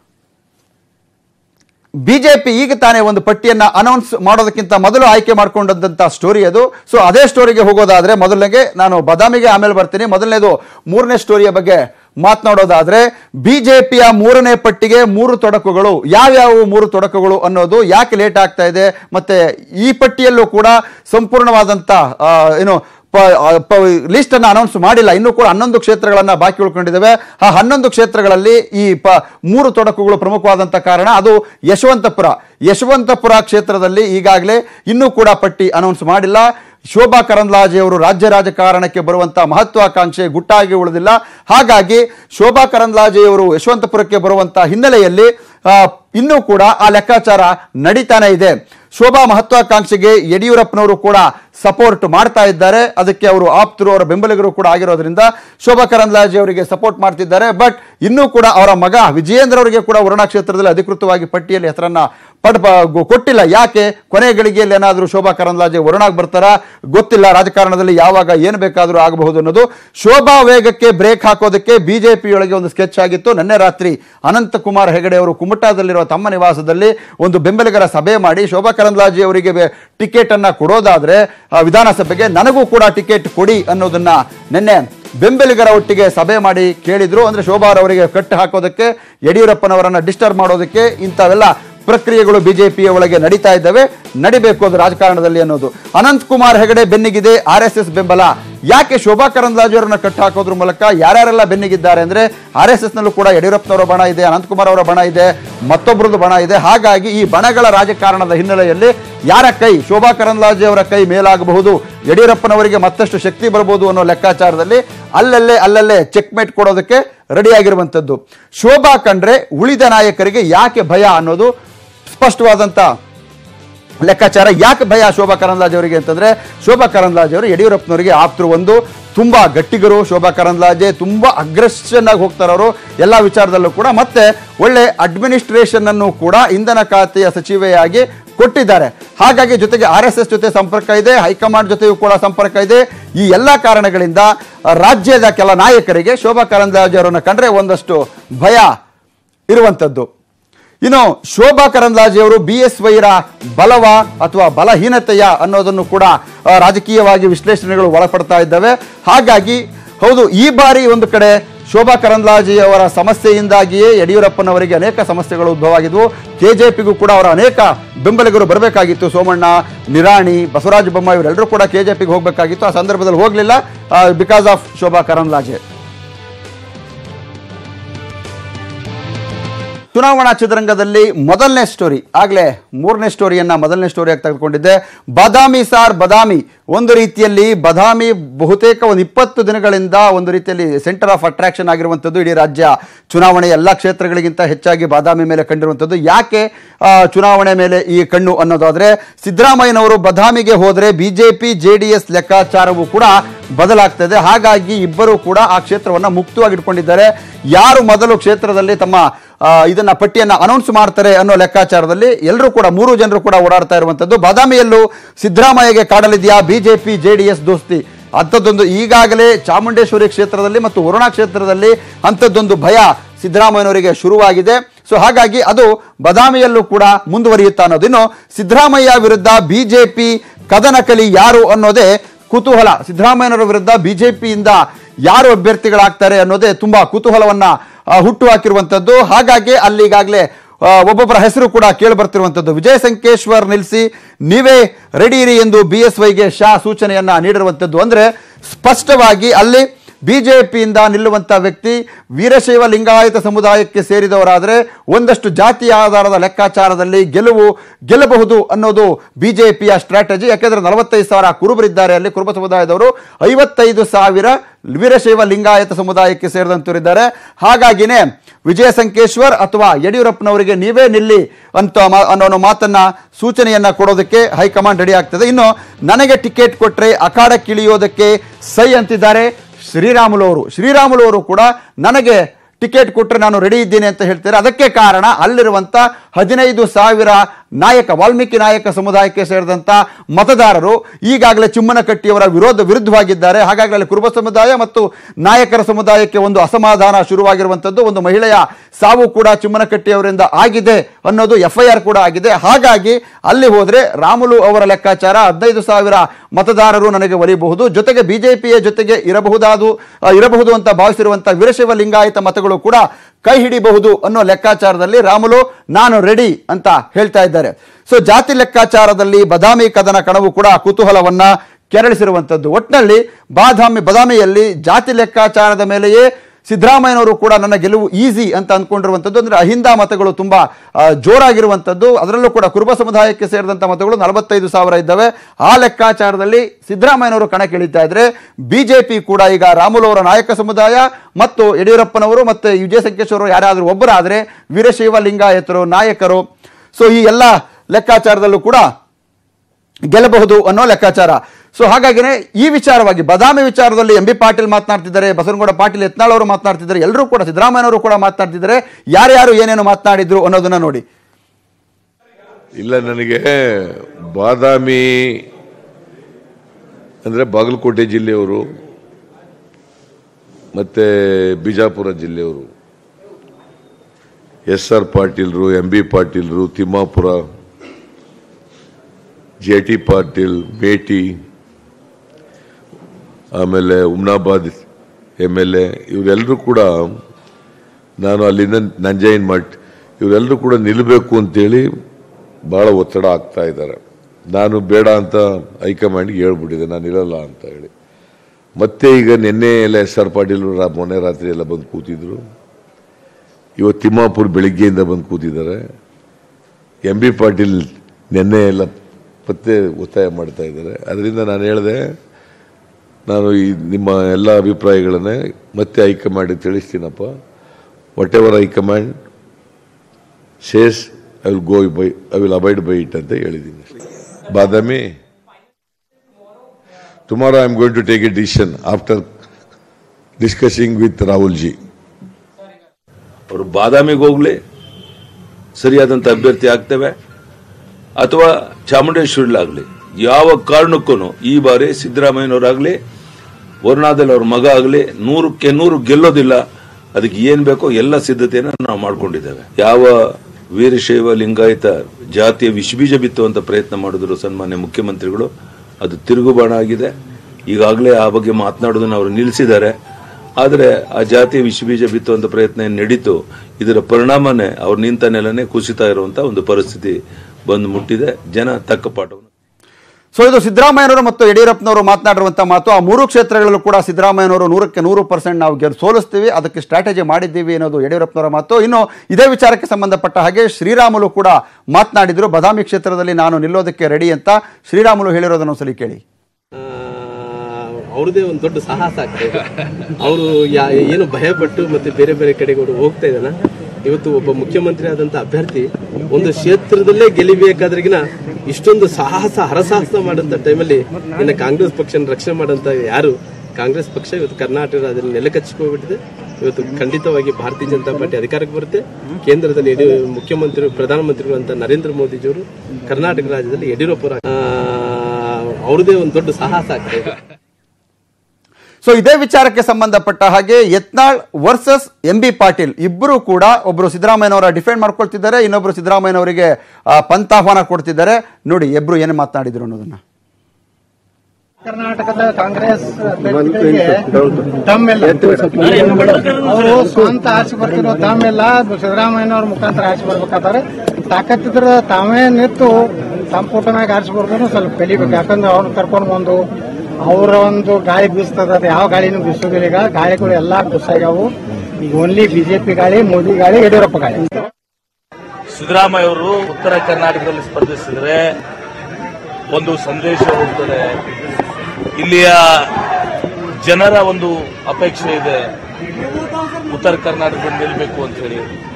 ಬಿಜೆಪಿ ಈಗ ತಾನೇ ಒಂದು ಪಟ್ಟಿಯನ್ನ ಅನೌನ್ಸ್ ಮಾಡೋದಕ್ಕಿಂತ ಮೊದಲು ಆಯ್ಕೆ ಮಾಡ್ಕೊಂಡಂತ ಸ್ಟೋರಿ ಅದು ಸೊ ಅದೇ ಸ್ಟೋರಿಗೆ ಹೋಗೋದಾದ್ರೆ ಮೊದಲನೇಗೆ ನಾನು ಬದಾಮಿಗೆ ಆಮೇಲೆ ಬರ್ತೀನಿ ಮೊದಲನೇದು ಮೂರನೇ ಸ್ಟೋರಿಯ ಬಗ್ಗೆ ಮಾತನಾಡೋದಾದ್ರೆ ಬಿಜೆಪಿಯ ಮೂರನೇ ಪಟ್ಟಿಗೆ ಮೂರು ತೊಡಕುಗಳು ಯಾವ್ಯಾವ ಮೂರು ತೊಡಕುಗಳು ಅನ್ನೋದು ಯಾಕೆ ಲೇಟ್ ಆಗ್ತಾ ಇದೆ ಮತ್ತೆ ಈ ಪಟ್ಟಿಯಲ್ಲೂ ಕೂಡ ಸಂಪೂರ್ಣವಾದಂತ ಆ, ಏನು ಲಿಸ್ಟ್ ಅನ್ನು ಅನೌನ್ಸ್ ಮಾಡಿಲ್ಲ ಇನ್ನೂ ಕೂಡ ಹನ್ನೊಂದು ಕ್ಷೇತ್ರಗಳನ್ನ ಬಾಕಿ ಉಳ್ಕೊಂಡಿದ್ದಾವೆ ಆ ಹನ್ನೊಂದು ಕ್ಷೇತ್ರಗಳಲ್ಲಿ ಈ ಪ ಮೂರು ತೊಡಕುಗಳು ಪ್ರಮುಖವಾದಂಥ ಕಾರಣ ಅದು ಯಶವಂತಪುರ ಯಶವಂತಪುರ ಕ್ಷೇತ್ರದಲ್ಲಿ ಈಗಾಗಲೇ ಇನ್ನೂ ಕೂಡ ಪಟ್ಟಿ ಅನೌನ್ಸ್ ಮಾಡಿಲ್ಲ ಶೋಭಾ ಕರಂದ್ಲಾಜೆ ಅವರು ರಾಜ್ಯ ರಾಜಕಾರಣಕ್ಕೆ ಬರುವಂತ ಮಹತ್ವಾಕಾಂಕ್ಷೆ ಗುಟ್ಟಾಗಿ ಉಳಿದಿಲ್ಲ ಹಾಗಾಗಿ ಶೋಭಾ ಕರಂದ್ಲಾಜೆಯವರು ಯಶವಂತಪುರಕ್ಕೆ ಬರುವಂತ ಹಿನ್ನೆಲೆಯಲ್ಲಿ ಆ, ಇನ್ನೂ ಕೂಡ ಆ ಲೆಕ್ಕಾಚಾರ ನಡೀತಾನೆ ಇದೆ ಶೋಭಾ ಮಹತ್ವಾಕಾಂಕ್ಷೆಗೆ ಯಡಿಯೂರಪ್ಪನವರು ಕೂಡ ಸಪೋರ್ಟ್ ಮಾಡ್ತಾ ಇದ್ದಾರೆ ಅದಕ್ಕೆ ಅವರು ಆಪ್ತರು ಅವರ ಬೆಂಬಲಿಗರು ಕೂಡ ಆಗಿರೋದ್ರಿಂದ ಶೋಭಾ ಕರಂದ್ಲಾಜೆ ಅವರಿಗೆ ಸಪೋರ್ಟ್ ಮಾಡ್ತಿದ್ದಾರೆ ಬಟ್ ಇನ್ನೂ ಕೂಡ ಅವರ ಮಗ ವಿಜಯೇಂದ್ರ ಅವರಿಗೆ ಕೂಡ ವರುಣಾ ಕ್ಷೇತ್ರದಲ್ಲಿ ಅಧಿಕೃತವಾಗಿ ಪಟ್ಟಿಯಲ್ಲಿ ಹೆಸರನ್ನ ಪಡ್ ಪ- ಕೊಟ್ಟಿಲ್ಲ ಯಾಕೆ ಕೊನೆ ಗಳಿಗೆಯಲ್ಲಿ ಏನಾದರೂ ಶೋಭಾ ಕರಂದ್ಲಾಜೆ ವರುಣಾಗ್ ಬರ್ತಾರಾ ಗೊತ್ತಿಲ್ಲ ರಾಜಕಾರಣದಲ್ಲಿ ಯಾವಾಗ ಏನು ಬೇಕಾದರೂ ಆಗಬಹುದು ಅನ್ನೋದು ಶೋಭಾ ವೇಗಕ್ಕೆ ಬ್ರೇಕ್ ಹಾಕೋದಕ್ಕೆ ಬಿಜೆಪಿಯೊಳಗೆ ಒಂದು ಸ್ಕೆಚ್ ಆಗಿತ್ತು ನಿನ್ನೆ ರಾತ್ರಿ ಅನಂತಕುಮಾರ್ ಹೆಗಡೆ ಅವರು ಕುಮಟಾದಲ್ಲಿರುವ ತಮ್ಮ ನಿವಾಸದಲ್ಲಿ ಒಂದು ಬೆಂಬಲಿಗರ ಸಭೆ ಮಾಡಿ ಶೋಭಾ ಕರಂದ್ಲಾಜೆ ಅವರಿಗೆ ಬೆ- ಟಿಕೆಟ್ ಅನ್ನ ಕೊಡೋದಾದ್ರೆ ಆ, ವಿಧಾನಸಭೆಗೆ ನನಗೂ ಕೂಡ ಟಿಕೆಟ್ ಕೊಡಿ ಅನ್ನೋದನ್ನ ನಿನ್ನೆ ಬೆಂಬಲಿಗರ ಒಟ್ಟಿಗೆ ಸಭೆ ಮಾಡಿ ಕೇಳಿದ್ರು ಅಂದ್ರೆ ಶೋಭಾ ಅವರಿಗೆ ಕಟ್ಟು ಹಾಕೋದಕ್ಕೆ ಯಡಿಯೂರಪ್ಪನವರನ್ನ ಡಿಸ್ಟರ್ಬ್ ಮಾಡೋದಕ್ಕೆ ಇಂಥವೆಲ್ಲ ಪ್ರಕ್ರಿಯೆಗಳು ಬಿಜೆಪಿಯ ಒಳಗೆ ನಡೀತಾ ಇದ್ದಾವೆ ನಡಿಬೇಕು ಅದು ರಾಜಕಾರಣದಲ್ಲಿ ಅನ್ನೋದು ಅನಂತ್ ಕುಮಾರ್ ಹೆಗಡೆ ಬೆನ್ನಿಗಿದೆ ಆರ್ ಎಸ್ ಎಸ್ ಬೆಂಬಲ ಯಾಕೆ ಶೋಭಾ ಕರಂದ್ಲಾಜೆ ಅವರನ್ನ ಕಟ್ಟು ಹಾಕೋದ್ರ ಮೂಲಕ ಯಾರ್ಯಾರೆಲ್ಲ ಬೆನ್ನಿಗಿದ್ದಾರೆ ಅಂದ್ರೆ ಆರ್ ಎಸ್ ಎಸ್ ನಲ್ಲೂ ಕೂಡ ಯಡಿಯೂರಪ್ಪನವರ ಬಣ ಇದೆ ಅನಂತಕುಮಾರ್ ಅವರ ಬಣ ಇದೆ ಮತ್ತೊಬ್ಬರದ್ದು ಬಣ ಇದೆ ಹಾಗಾಗಿ ಈ ಬಣಗಳ ರಾಜಕಾರಣದ ಹಿನ್ನೆಲೆಯಲ್ಲಿ ಯಾರ ಕೈ ಶೋಭಾ ಕರಂದ್ಲಾಜೆ ಅವರ ಕೈ ಮೇಲಾಗಬಹುದು ಯಡಿಯೂರಪ್ಪನವರಿಗೆ ಮತ್ತಷ್ಟು ಶಕ್ತಿ ಬರಬಹುದು ಅನ್ನೋ ಲೆಕ್ಕಾಚಾರದಲ್ಲಿ ಅಲ್ಲಲ್ಲೇ ಅಲ್ಲಲ್ಲೇ ಚೆಕ್ಮೇಟ್ ಕೊಡೋದಕ್ಕೆ ರೆಡಿಯಾಗಿರುವಂಥದ್ದು ಶೋಭಾ ಕಂಡ್ರೆ ಉಳಿದ ನಾಯಕರಿಗೆ ಯಾಕೆ ಭಯ ಅನ್ನೋದು ಸ್ಪಷ್ಟವಾದಂಥ ಲೆಕ್ಕಾಚಾರ ಯಾಕೆ ಭಯ ಶೋಭಾ ಕರಂದ್ಲಾಜೆ ಅವರಿಗೆ ಅಂತಂದ್ರೆ ಶೋಭಾ ಕರಂದ್ಲಾಜೆ ಅವರು ಯಡಿಯೂರಪ್ಪನವರಿಗೆ ಆಪ್ತರು ಒಂದು ತುಂಬಾ ಗಟ್ಟಿಗರು ಶೋಭಾ ಕರಂದ್ಲಾಜೆ ತುಂಬಾ ಅಗ್ರೆಷನ್ ಆಗಿ ಹೋಗ್ತಾರೆ ಅವರು ಎಲ್ಲ ವಿಚಾರದಲ್ಲೂ ಕೂಡ ಮತ್ತೆ ಒಳ್ಳೆ ಅಡ್ಮಿನಿಸ್ಟ್ರೇಷನ್ ಅನ್ನು ಕೂಡ ಇಂಧನ ಖಾತೆಯ ಸಚಿವೆಯಾಗಿ ಕೊಟ್ಟಿದ್ದಾರೆ ಹಾಗಾಗಿ ಜೊತೆಗೆ ಆರ್ ಎಸ್ ಎಸ್ ಜೊತೆ ಸಂಪರ್ಕ ಇದೆ ಹೈಕಮಾಂಡ್ ಜೊತೆಯೂ ಕೂಡ ಸಂಪರ್ಕ ಇದೆ ಈ ಎಲ್ಲ ಕಾರಣಗಳಿಂದ ರಾಜ್ಯದ ಕೆಲ ನಾಯಕರಿಗೆ ಶೋಭಾ ಕರಂದ್ಲಾಜೆ ಅವರನ್ನು ಕಂಡ್ರೆ ಒಂದಷ್ಟು ಭಯ ಇರುವಂಥದ್ದು ಇನ್ನು ಶೋಭಾ ಕರಂದ್ಲಾಜೆ ಅವರು ಬಿ ಎಸ್ ವೈರ ಬಲವ ಅಥವಾ ಬಲಹೀನತೆಯ ಅನ್ನೋದನ್ನು ಕೂಡ ಆ, ರಾಜಕೀಯವಾಗಿ ವಿಶ್ಲೇಷಣೆಗಳು ಒಳಪಡ್ತಾ ಇದ್ದಾವೆ ಹಾಗಾಗಿ ಹೌದು ಈ ಬಾರಿ ಒಂದು ಕಡೆ ಶೋಭಾ ಕರಂದ್ಲಾಜೆ ಅವರ ಸಮಸ್ಯೆಯಿಂದಾಗಿಯೇ ಯಡಿಯೂರಪ್ಪನವರಿಗೆ ಅನೇಕ ಸಮಸ್ಯೆಗಳು ಉದ್ಭವ ಆಗಿದ್ವು ಕೆಜೆಪಿಗೂ ಕೂಡ ಅವರ ಅನೇಕ ಬೆಂಬಲಿಗರು ಬರಬೇಕಾಗಿತ್ತು ಸೋಮಣ್ಣ ನಿರಾಣಿ ಬಸವರಾಜ ಬೊಮ್ಮಾಯಿ ಇವರೆಲ್ಲರೂ ಕೂಡ ಕೆಜೆಪಿಗೆ ಹೋಗಬೇಕಾಗಿತ್ತು ಆ ಸಂದರ್ಭದಲ್ಲಿ ಹೋಗಲಿಲ್ಲ ಬಿಕಾಸ್ ಆಫ್ ಶೋಭಾ ಕರಂದ್ಲಾಜೆ ಚುನಾವಣಾ ಚಿತ್ರರಂಗದಲ್ಲಿ ಮೊದಲನೇ ಸ್ಟೋರಿ ಆಗ್ಲೇ ಮೂರನೇ ಸ್ಟೋರಿಯನ್ನ ಮೊದಲನೇ ಸ್ಟೋರಿಯಾಗಿ ತೆಗೆದುಕೊಂಡಿದ್ದೆ ಬದಾಮಿ ಸಾರ್ ಬದಾಮಿ ಒಂದು ರೀತಿಯಲ್ಲಿ ಬದಾಮಿ ಬಹುತೇಕ ಒಂದು ಇಪ್ಪತ್ತು ದಿನಗಳಿಂದ ಒಂದು ರೀತಿಯಲ್ಲಿ ಸೆಂಟರ್ ಆಫ್ ಅಟ್ರಾಕ್ಷನ್ ಆಗಿರುವಂಥದ್ದು ಇಡೀ ರಾಜ್ಯ ಚುನಾವಣೆ ಎಲ್ಲ ಕ್ಷೇತ್ರಗಳಿಗಿಂತ ಹೆಚ್ಚಾಗಿ ಬಾದಾಮಿ ಮೇಲೆ ಕಂಡಿರುವಂಥದ್ದು ಯಾಕೆ ಆ, ಚುನಾವಣೆ ಮೇಲೆ ಈ ಕಣ್ಣು ಅನ್ನೋದಾದ್ರೆ ಸಿದ್ದರಾಮಯ್ಯನವರು ಬದಾಮಿಗೆ ಹೋದ್ರೆ ಬಿಜೆಪಿ ಜೆ ಡಿ ಎಸ್ ಲೆಕ್ಕಾಚಾರವೂ ಕೂಡ ಬದಲಾಗ್ತದೆ ಹಾಗಾಗಿ ಇಬ್ಬರು ಕೂಡ ಆ ಮುಕ್ತವಾಗಿ ಮುಕ್ತವಾಗಿಟ್ಕೊಂಡಿದ್ದಾರೆ ಯಾರು ಮೊದಲು ಕ್ಷೇತ್ರದಲ್ಲಿ ತಮ್ಮ ಆ, ಇದನ್ನ ಪಟ್ಟಿಯನ್ನ ಅನೌನ್ಸ್ ಮಾಡ್ತಾರೆ ಅನ್ನೋ ಲೆಕ್ಕಾಚಾರದಲ್ಲಿ ಎಲ್ಲರೂ ಕೂಡ ಮೂರು ಜನರು ಕೂಡ ಓಡಾಡ್ತಾ ಇರುವಂತದ್ದು ಬಾದಾಮಿಯಲ್ಲೂ ಸಿದ್ದರಾಮಯ್ಯಗೆ ಕಾಡಲಿದೆಯಾ ಬಿಜೆಪಿ ಜೆ ಡಿ ಎಸ್ ದೋಸ್ತಿ ಅಂಥದ್ದೊಂದು ಈಗಾಗಲೇ ಚಾಮುಂಡೇಶ್ವರಿ ಕ್ಷೇತ್ರದಲ್ಲಿ ಮತ್ತು ವರುಣಾ ಕ್ಷೇತ್ರದಲ್ಲಿ ಅಂಥದ್ದೊಂದು ಭಯ ಸಿದ್ದರಾಮಯ್ಯನವರಿಗೆ ಶುರುವಾಗಿದೆ ಸೊ ಹಾಗಾಗಿ ಅದು ಬದಾಮಿಯಲ್ಲೂ ಕೂಡ ಮುಂದುವರಿಯುತ್ತಾ ಅನ್ನೋದು ಇನ್ನು ಸಿದ್ದರಾಮಯ್ಯ ವಿರುದ್ಧ ಬಿಜೆಪಿ ಕದನ ಕಲಿ ಯಾರು ಅನ್ನೋದೇ ಕುತೂಹಲ ಸಿದ್ದರಾಮಯ್ಯನವರ ವಿರುದ್ಧ ಬಿಜೆಪಿಯಿಂದ ಯಾರು ಅಭ್ಯರ್ಥಿಗಳಾಗ್ತಾರೆ ಅನ್ನೋದೇ ತುಂಬಾ ಕುತೂಹಲವನ್ನ ಆ, ಹುಟ್ಟು ಹಾಕಿರುವಂತದ್ದು ಹಾಗಾಗಿ ಅಲ್ಲಿ ಈಗಾಗಲೇ ಒಬ್ಬೊಬ್ಬರ ಹೆಸರು ಕೂಡ ಕೇಳಿ ಬರ್ತಿರುವಂತದ್ದು ವಿಜಯ ಸಂಕೇಶ್ವರ್ ನಿಲ್ಲಿಸಿ ನೀವೇ ರೆಡಿ ಇರಿ ಎಂದು ಬಿ ಎಸ್ ವೈಗೆ ಶಾ ಸೂಚನೆಯನ್ನ ನೀಡಿರುವಂತದ್ದು ಅಂದ್ರೆ ಸ್ಪಷ್ಟವಾಗಿ ಅಲ್ಲಿ ಬಿಜೆಪಿಯಿಂದ ನಿಲ್ಲುವಂತ ವ್ಯಕ್ತಿ ವೀರಶೈವ ಲಿಂಗಾಯತ ಸಮುದಾಯಕ್ಕೆ ಸೇರಿದವರಾದರೆ ಒಂದಷ್ಟು ಜಾತಿಯ ಆಧಾರದ ಲೆಕ್ಕಾಚಾರದಲ್ಲಿ ಗೆಲುವು ಗೆಲ್ಲಬಹುದು ಅನ್ನೋದು ಬಿಜೆಪಿಯ ಸ್ಟ್ರಾಟಜಿ ಯಾಕೆಂದ್ರೆ ನಲವತ್ತೈದು ಸಾವಿರ ಕುರುಬರಿದ್ದಾರೆ ಅಲ್ಲಿ ಕುರುಬ ಸಮುದಾಯದವರು ಐವತ್ತೈದು ಸಾವಿರ ವೀರಶೈವ ಲಿಂಗಾಯತ ಸಮುದಾಯಕ್ಕೆ ಸೇರಿದಂತವರಿದ್ದಾರೆ ಹಾಗಾಗಿನೇ ವಿಜಯ ಸಂಕೇಶ್ವರ್ ಅಥವಾ ಯಡಿಯೂರಪ್ಪನವರಿಗೆ ನೀವೇ ನಿಲ್ಲಿ ಅಂತ ಮಾ- ಅನ್ನೋ ಮಾತನ್ನ ಸೂಚನೆಯನ್ನ ಕೊಡೋದಕ್ಕೆ ಹೈಕಮಾಂಡ್ ರೆಡಿ ಆಗ್ತದೆ ಇನ್ನು ನನಗೆ ಟಿಕೆಟ್ ಕೊಟ್ರೆ ಅಖಾಡಕ್ಕಿಳಿಯೋದಕ್ಕೆ ಸೈ ಅಂತಿದ್ದಾರೆ ಶ್ರೀರಾಮುಲು ಅವರು ಶ್ರೀರಾಮುಲು ಅವರು ಕೂಡ ನನಗೆ ಟಿಕೆಟ್ ಕೊಟ್ಟರೆ ನಾನು ರೆಡಿ ಇದ್ದೀನಿ ಅಂತ ಹೇಳ್ತಾರೆ ಅದಕ್ಕೆ ಕಾರಣ ಅಲ್ಲಿರುವಂತ ಹದಿನೈದು ಸಾವಿರ ನಾಯಕ ವಾಲ್ಮೀಕಿ ನಾಯಕ ಸಮುದಾಯಕ್ಕೆ ಸೇರಿದಂತ ಮತದಾರರು ಈಗಾಗಲೇ ಚಿಮ್ಮನಕಟ್ಟಿಯವರ ವಿರೋಧ ವಿರುದ್ಧವಾಗಿದ್ದಾರೆ ಹಾಗಾಗಿ ಅಲ್ಲಿ ಕುರುಬ ಸಮುದಾಯ ಮತ್ತು ನಾಯಕರ ಸಮುದಾಯಕ್ಕೆ ಒಂದು ಅಸಮಾಧಾನ ಶುರುವಾಗಿರುವಂಥದ್ದು ಒಂದು ಮಹಿಳೆಯ ಸಾವು ಕೂಡ ಚಿಮ್ಮನಕಟ್ಟಿಯವರಿಂದ ಆಗಿದೆ ಅನ್ನೋದು ಎಫ್ ಐ ಆರ್ ಕೂಡ ಆಗಿದೆ ಹಾಗಾಗಿ ಅಲ್ಲಿ ಹೋದ್ರೆ ರಾಮುಲು ಅವರ ಲೆಕ್ಕಾಚಾರ ಹದಿನೈದು ಸಾವಿರ ಮತದಾರರು ನನಗೆ ಒಲಿಯಬಹುದು ಜೊತೆಗೆ ಬಿಜೆಪಿಯ ಜೊತೆಗೆ ಇರಬಹುದಾದು ಆ, ಇರಬಹುದು ಅಂತ ಭಾವಿಸಿರುವಂತ ವೀರಶೈವ ಲಿಂಗಾಯತ ಮತಗಳು ಕೂಡ ಕೈ ಹಿಡಿಬಹುದು ಅನ್ನೋ ಲೆಕ್ಕಾಚಾರದಲ್ಲಿ ರಾಮುಲು ನಾನು ರೆಡಿ ಅಂತ ಹೇಳ್ತಾ ಇದ್ದಾರೆ ಸೊ ಜಾತಿ ಲೆಕ್ಕಾಚಾರದಲ್ಲಿ ಬದಾಮಿ ಕದನ ಕಣವು ಕೂಡ ಕುತೂಹಲವನ್ನ ಕೆರಳಿಸಿರುವಂಥದ್ದು ಒಟ್ಟಿನಲ್ಲಿ ಬಾದಾಮಿ ಬದಾಮಿಯಲ್ಲಿ ಜಾತಿ ಲೆಕ್ಕಾಚಾರದ ಮೇಲೆಯೇ ಸಿದ್ದರಾಮಯ್ಯನವರು ಕೂಡ ನನ್ನ ಗೆಲುವು ಈಸಿ ಅಂತ ಅಂದ್ಕೊಂಡಿರುವಂಥದ್ದು ಅಂದ್ರೆ ಅಹಿಂದ ಮತಗಳು ತುಂಬಾ ಆ, ಜೋರಾಗಿರುವಂಥದ್ದು ಅದರಲ್ಲೂ ಕೂಡ ಕುರುಬ ಸಮುದಾಯಕ್ಕೆ ಸೇರಿದಂಥ ಮತಗಳು ನಲವತ್ತೈದು ಸಾವಿರ ಇದ್ದಾವೆ ಆ ಲೆಕ್ಕಾಚಾರದಲ್ಲಿ ಸಿದ್ದರಾಮಯ್ಯನವರು ಕಣಕ್ಕಿಳಿತಾ ಇದ್ರೆ ಬಿಜೆಪಿ ಕೂಡ ಈಗ ರಾಮುಲು ಅವರ ನಾಯಕ ಸಮುದಾಯ ಮತ್ತು ಯಡಿಯೂರಪ್ಪನವರು ಮತ್ತು ವಿಜಯ ಸಂಕೇಶ್ವರ ಯಾರಾದರೂ ಒಬ್ಬರಾದರೆ ವೀರಶೈವ ಲಿಂಗಾಯತರು ನಾಯಕರು ಸೊ ಈ ಎಲ್ಲ ಲೆಕ್ಕಾಚಾರದಲ್ಲೂ ಕೂಡ ಗೆಲ್ಲಬಹುದು ಅನ್ನೋ ಲೆಕ್ಕಾಚಾರ ಸೊ ಹಾಗಾಗಿನೇ ಈ ವಿಚಾರವಾಗಿ ಬದಾಮಿ ವಿಚಾರದಲ್ಲಿ ಎಂ ಬಿ ಪಾಟೀಲ್ ಮಾತನಾಡ್ತಿದ್ದಾರೆ ಬಸವನಗೌಡ ಪಾಟೀಲ್ ಯತ್ನಾಳ್ ಅವರು ಮಾತನಾಡ್ತಿದ್ದಾರೆ ಎಲ್ಲರೂ ಕೂಡ ಸಿದ್ದರಾಮಯ್ಯನವರು ಕೂಡ ಮಾತನಾಡ್ತಿದ್ದಾರೆ ಯಾರ್ಯಾರು ಏನೇನು ಮಾತನಾಡಿದ್ರು ಅನ್ನೋದನ್ನ ನೋಡಿ ಇಲ್ಲ ನನಗೆ ಬಾದಾಮಿ ಅಂದರೆ ಬಾಗಲಕೋಟೆ ಜಿಲ್ಲೆಯವರು ಮತ್ತು ಬಿಜಾಪುರ ಜಿಲ್ಲೆಯವರು ಎಸ್ ಆರ್ ಪಾಟೀಲ್ರು ಎಂ ಬಿ ಪಾಟೀಲ್ರು ತಿಮ್ಮಾಪುರ ಜೆ ಟಿ ಪಾಟೀಲ್ ಮೇಟಿ ಆಮೇಲೆ ಉಮ್ನಾಬಾದ್ ಎಮ್ ಎಲ್ ಎ ಇವರೆಲ್ಲರೂ ಕೂಡ ನಾನು ಅಲ್ಲಿಂದ ನಂಜೈನ್ ಮಠ್ ಇವರೆಲ್ಲರೂ ಕೂಡ ನಿಲ್ಲಬೇಕು ಅಂತೇಳಿ ಭಾಳ ಒತ್ತಡ ಆಗ್ತಾ ಇದ್ದಾರೆ ನಾನು ಬೇಡ ಅಂತ ಹೈಕಮಾಂಡ್ಗೆ ಹೇಳ್ಬಿಟ್ಟಿದೆ ನಾನು ಇರಲ್ಲ ಅಂತ ಹೇಳಿ ಮತ್ತೆ ಈಗ ನಿನ್ನೆ ಎಲ್ಲ ಎಸ್ ಆರ್ ಪಾಟೀಲ್ ರಾ- ಮೊನ್ನೆ ರಾತ್ರಿ ಎಲ್ಲ ಬಂದು ಕೂತಿದ್ರು ಇವತ್ತು ತಿಮ್ಮಾಪುರ್ ಬೆಳಿಗ್ಗೆಯಿಂದ ಬಂದು ಕೂತಿದ್ದಾರೆ ಎಂ ಬಿ ಪಾಟೀಲ್ ನಿನ್ನೆ ಎಲ್ಲ ಪತ್ತೆ ಒತ್ತಾಯ ಮಾಡ್ತಾ ಇದ್ದಾರೆ ಅದರಿಂದ ನಾನು ಹೇಳಿದೆ ನಾನು ಈ ನಿಮ್ಮ ಎಲ್ಲ ಅಭಿಪ್ರಾಯಗಳನ್ನೇ ಮತ್ತೆ ಹೈಕಮಾಂಡ್ ತಿಳಿಸ್ತೀನಪ್ಪ whatever high command says I will go by I will abide by it ಅಂತ ಹೇಳಿದ್ದೀನಿ Badami tomorrow I am going to take a decision after discussing with Rahul ji ಅವರು ಬಾದಾಮಿಗೆ ಹೋಗ್ಲಿ ಸರಿಯಾದಂತ ಅಭ್ಯರ್ಥಿ ಆಗ್ತೇವೆ ಅಥವಾ ಚಾಮುಂಡೇಶ್ವರಿಲಾಗ್ಲಿ ಯಾವ ಕಾರಣಕ್ಕೂ ಈ ಬಾರಿ ಸಿದ್ದರಾಮಯ್ಯನವರಾಗ್ಲಿ ವರುಣಾದಲ್ಲಿ ಅವ್ರ ಮಗ ಆಗಲಿ ನೂರಕ್ಕೆ ನೂರು ಗೆಲ್ಲೋದಿಲ್ಲ ಅದಕ್ಕೆ ಏನ್ ಬೇಕೋ ಎಲ್ಲ ಸಿದ್ಧತೆಯನ್ನು ನಾವು ಮಾಡ್ಕೊಂಡಿದ್ದೇವೆ ಯಾವ ವೀರಶೈವ ಲಿಂಗಾಯತ ಜಾತಿಯ ವಿಷಬೀಜ ಬಿತ್ತುವಂತ ಪ್ರಯತ್ನ ಮಾಡಿದ್ರು ಸನ್ಮಾನ್ಯ ಮುಖ್ಯಮಂತ್ರಿಗಳು ಅದು ತಿರುಗುಬಾಣ ಆಗಿದೆ ಈಗಾಗಲೇ ಆ ಬಗ್ಗೆ ಮಾತನಾಡೋದನ್ನು ಅವರು ನಿಲ್ಲಿಸಿದ್ದಾರೆ ಆದರೆ ಆ ಜಾತಿಯ ವಿಷಬೀಜ ಬಿತ್ತುವಂತ ಪ್ರಯತ್ನ ಏನ್ ನಡೀತು ಇದರ ಪರಿಣಾಮನೇ ಅವ್ರು ನಿಂತ ನೆಲನೇ ಕುಸಿತಾ ಇರುವಂತ ಒಂದು ಪರಿಸ್ಥಿತಿ ಬಂದು ಮುಟ್ಟಿದೆ ಜನ ತಕ್ಕ ಪಾಠವನ್ನು ಸೊ ಇದು ಸಿದ್ದರಾಮಯ್ಯನವರು ಮತ್ತು ಯಡಿಯೂರಪ್ಪನವರು ಮಾತನಾಡಿರುವಂಥ ಮಾತು ಆ ಮೂರು ಕ್ಷೇತ್ರಗಳಲ್ಲೂ ಕೂಡ ಸಿದ್ದರಾಮಯ್ಯನವರು ನೂರಕ್ಕೆ ನೂರು ಪರ್ಸೆಂಟ್ ನಾವು ಗೆದ್ದು ಸೋಲಿಸ್ತೀವಿ ಅದಕ್ಕೆ ಸ್ಟ್ರಾಟಜಿ ಮಾಡಿದ್ದೀವಿ ಅನ್ನೋದು ಯಡಿಯೂರಪ್ಪನವರ ಮಾತು ಇನ್ನು ಇದೇ ವಿಚಾರಕ್ಕೆ ಸಂಬಂಧಪಟ್ಟ ಹಾಗೆ ಶ್ರೀರಾಮುಲು ಕೂಡ ಮಾತನಾಡಿದ್ರು ಬದಾಮಿ ಕ್ಷೇತ್ರದಲ್ಲಿ ನಾನು ನಿಲ್ಲೋದಕ್ಕೆ ರೆಡಿ ಅಂತ ಶ್ರೀರಾಮುಲು ಹೇಳಿರೋದನ್ನು ಒಂದ್ಸಲಿ ಕೇಳಿ ಅವ್ರದೇ ಒಂದು ದೊಡ್ಡ ಸಾಹಸ ಆಗ್ತಾ ಇದೆ ಅವರು ಏನು ಭಯಪಟ್ಟು ಮತ್ತೆ ಬೇರೆ ಬೇರೆ ಕಡೆಗೆ ಅವರು ಹೋಗ್ತಾ ಇದ್ದಾನ ಇವತ್ತು ಒಬ್ಬ ಮುಖ್ಯಮಂತ್ರಿ ಆದಂತ ಅಭ್ಯರ್ಥಿ ಒಂದು ಕ್ಷೇತ್ರದಲ್ಲೇ ಗೆಲ್ಲಿಬೇಕಾದ್ರಿಗಿನ ಇಷ್ಟೊಂದು ಸಾಹಸ ಹರಸಾಹಸ ಮಾಡಂತ ಟೈಮಲ್ಲಿ ಇನ್ನು ಕಾಂಗ್ರೆಸ್ ಪಕ್ಷನ ರಕ್ಷಣೆ ಮಾಡಂತ ಯಾರು ಕಾಂಗ್ರೆಸ್ ಪಕ್ಷ ಇವತ್ತು ಕರ್ನಾಟಕ ರಾಜ್ಯದಲ್ಲಿ ನೆಲೆಕಚ್ಚಿಕೊಂಡ್ಬಿಟ್ಟಿದೆ ಇವತ್ತು ಖಂಡಿತವಾಗಿ ಭಾರತೀಯ ಜನತಾ ಪಾರ್ಟಿ ಅಧಿಕಾರಕ್ಕೆ ಬರುತ್ತೆ ಕೇಂದ್ರದಲ್ಲಿ ಯಡಿಯೂ ಮುಖ್ಯಮಂತ್ರಿ ಪ್ರಧಾನಮಂತ್ರಿಗಳು ಅಂತ ನರೇಂದ್ರ ಮೋದಿಜಿಯವರು ಕರ್ನಾಟಕ ರಾಜ್ಯದಲ್ಲಿ ಯಡಿಯೂರಪ್ಪರ ಅವ್ರದೇ ಒಂದು ದೊಡ್ಡ ಸಾಹಸ ಆಗ್ತಾ ಇದೆ ಸೊ ಇದೇ ವಿಚಾರಕ್ಕೆ ಸಂಬಂಧಪಟ್ಟ ಹಾಗೆ Yatnal versus M B Patil ಇಬ್ಬರು ಕೂಡ ಒಬ್ಬರು ಸಿದ್ದರಾಮಯ್ಯನವರ ಡಿಫೆಂಡ್ ಮಾಡ್ಕೊಳ್ತಿದ್ದಾರೆ ಇನ್ನೊಬ್ಬರು ಸಿದ್ದರಾಮಯ್ಯನವರಿಗೆ ಆ, ಪಂಥಾಹ್ವಾನ ಕೊಡ್ತಿದ್ದಾರೆ ನೋಡಿ ಇಬ್ರು ಏನು ಮಾತನಾಡಿದ್ರು ಅನ್ನೋದನ್ನ ಕರ್ನಾಟಕದ ಕಾಂಗ್ರೆಸ್ ಅಭ್ಯರ್ಥಿಗಳಿಗೆ ದಮ್ ಇಲ್ಲ ಅವರು ಸ್ವಂತ ಆರಿಸಿ ಬರ್ತಿರೋ ದಮ್ ಇಲ್ಲ ಸಿದ್ದರಾಮಯ್ಯನವ್ರ ಮುಖಾಂತರ ಆರಿಸಿ ಬರ್ಬೇಕಾದ್ರೆ ತಾಕತ್ತಿದ್ರೆ ತಾವೇ ನಿಂತು ಸಂಪುಟನಾಗ ಆರಿಸಿ ಬರ್ಬೇಕು ಸ್ವಲ್ಪ ಕಲಿಬೇಕು ಯಾಕಂದ್ರೆ ಅವ್ರನ್ನ ಕರ್ಕೊಂಡು ಬಂದು ಅವರ ಒಂದು ಗಾಳಿ ಬೀಸ್ತದ ಅದು ಯಾವ ಗಾಳಿನೂ ಬೀಸೋದಿಲ್ಲ ಈಗ ಗಾಳಿಗಳು ಎಲ್ಲಾ ಬುಸ್ಸಾಗ್ಯಾವು ಈಗ ಓನ್ಲಿ ಬಿಜೆಪಿ ಗಾಳಿ ಮೋದಿ ಗಾಳಿ ಯಡಿಯೂರಪ್ಪ ಗಾಳಿ ಸಿದ್ದರಾಮಯ್ಯ ಅವರು ಉತ್ತರ ಕರ್ನಾಟಕದಲ್ಲಿ ಸ್ಪರ್ಧಿಸಿದ್ರೆ ಒಂದು ಸಂದೇಶ ಹೋಗ್ತದೆ ಇಲ್ಲಿಯ ಜನರ ಒಂದು ಅಪೇಕ್ಷೆ ಇದೆ ಉತ್ತರ ಕರ್ನಾಟಕದಲ್ಲಿ ನಿಲ್ಬೇಕು ಅಂತ ಹೇಳಿ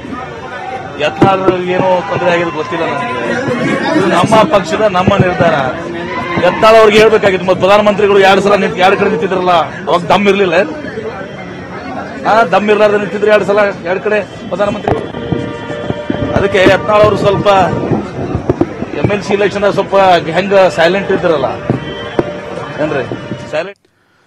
ಯತ್ನಾಳ್ ಏನೋ ತೊಂದರೆ ಆಗಿದೆ ಗೊತ್ತಿಲ್ಲ ನನಗೆ ಇದು ನಮ್ಮ ಪಕ್ಷದ ನಮ್ಮ ನಿರ್ಧಾರ ಯತ್ನಾಳ್ ಅವ್ರಿಗೆ ಹೇಳ್ಬೇಕಾಗಿತ್ತು ಮತ್ತೆ ಪ್ರಧಾನಮಂತ್ರಿಗಳು ಎರಡು ಸಲ ನಿಂತ್ ಎರಡು ಕಡೆ ನಿಂತಿದ್ರಲ್ಲ ಅವಾಗ ದಮ್ ಇರ್ಲಿಲ್ಲ ಏನ್? ಹಾ ದಮ್ ಇರ್ಲಾರ್ದೆ ನಿಂತಿದ್ರು ಎರಡು ಸಲ ಎರಡು ಕಡೆ ಪ್ರಧಾನಮಂತ್ರಿಗಳು ಅದಕ್ಕೆ ಯತ್ನಾಳ್ ಅವರು ಸ್ವಲ್ಪ ಎಂ ಎಲ್ ಸಿ ಇಲೆಕ್ಷನ್ ಸ್ವಲ್ಪ ಹೆಂಗ ಸೈಲೆಂಟ್ ಇದ್ರಲ್ಲ ಏನ್ರಿ ಸೈಲೆಂಟ್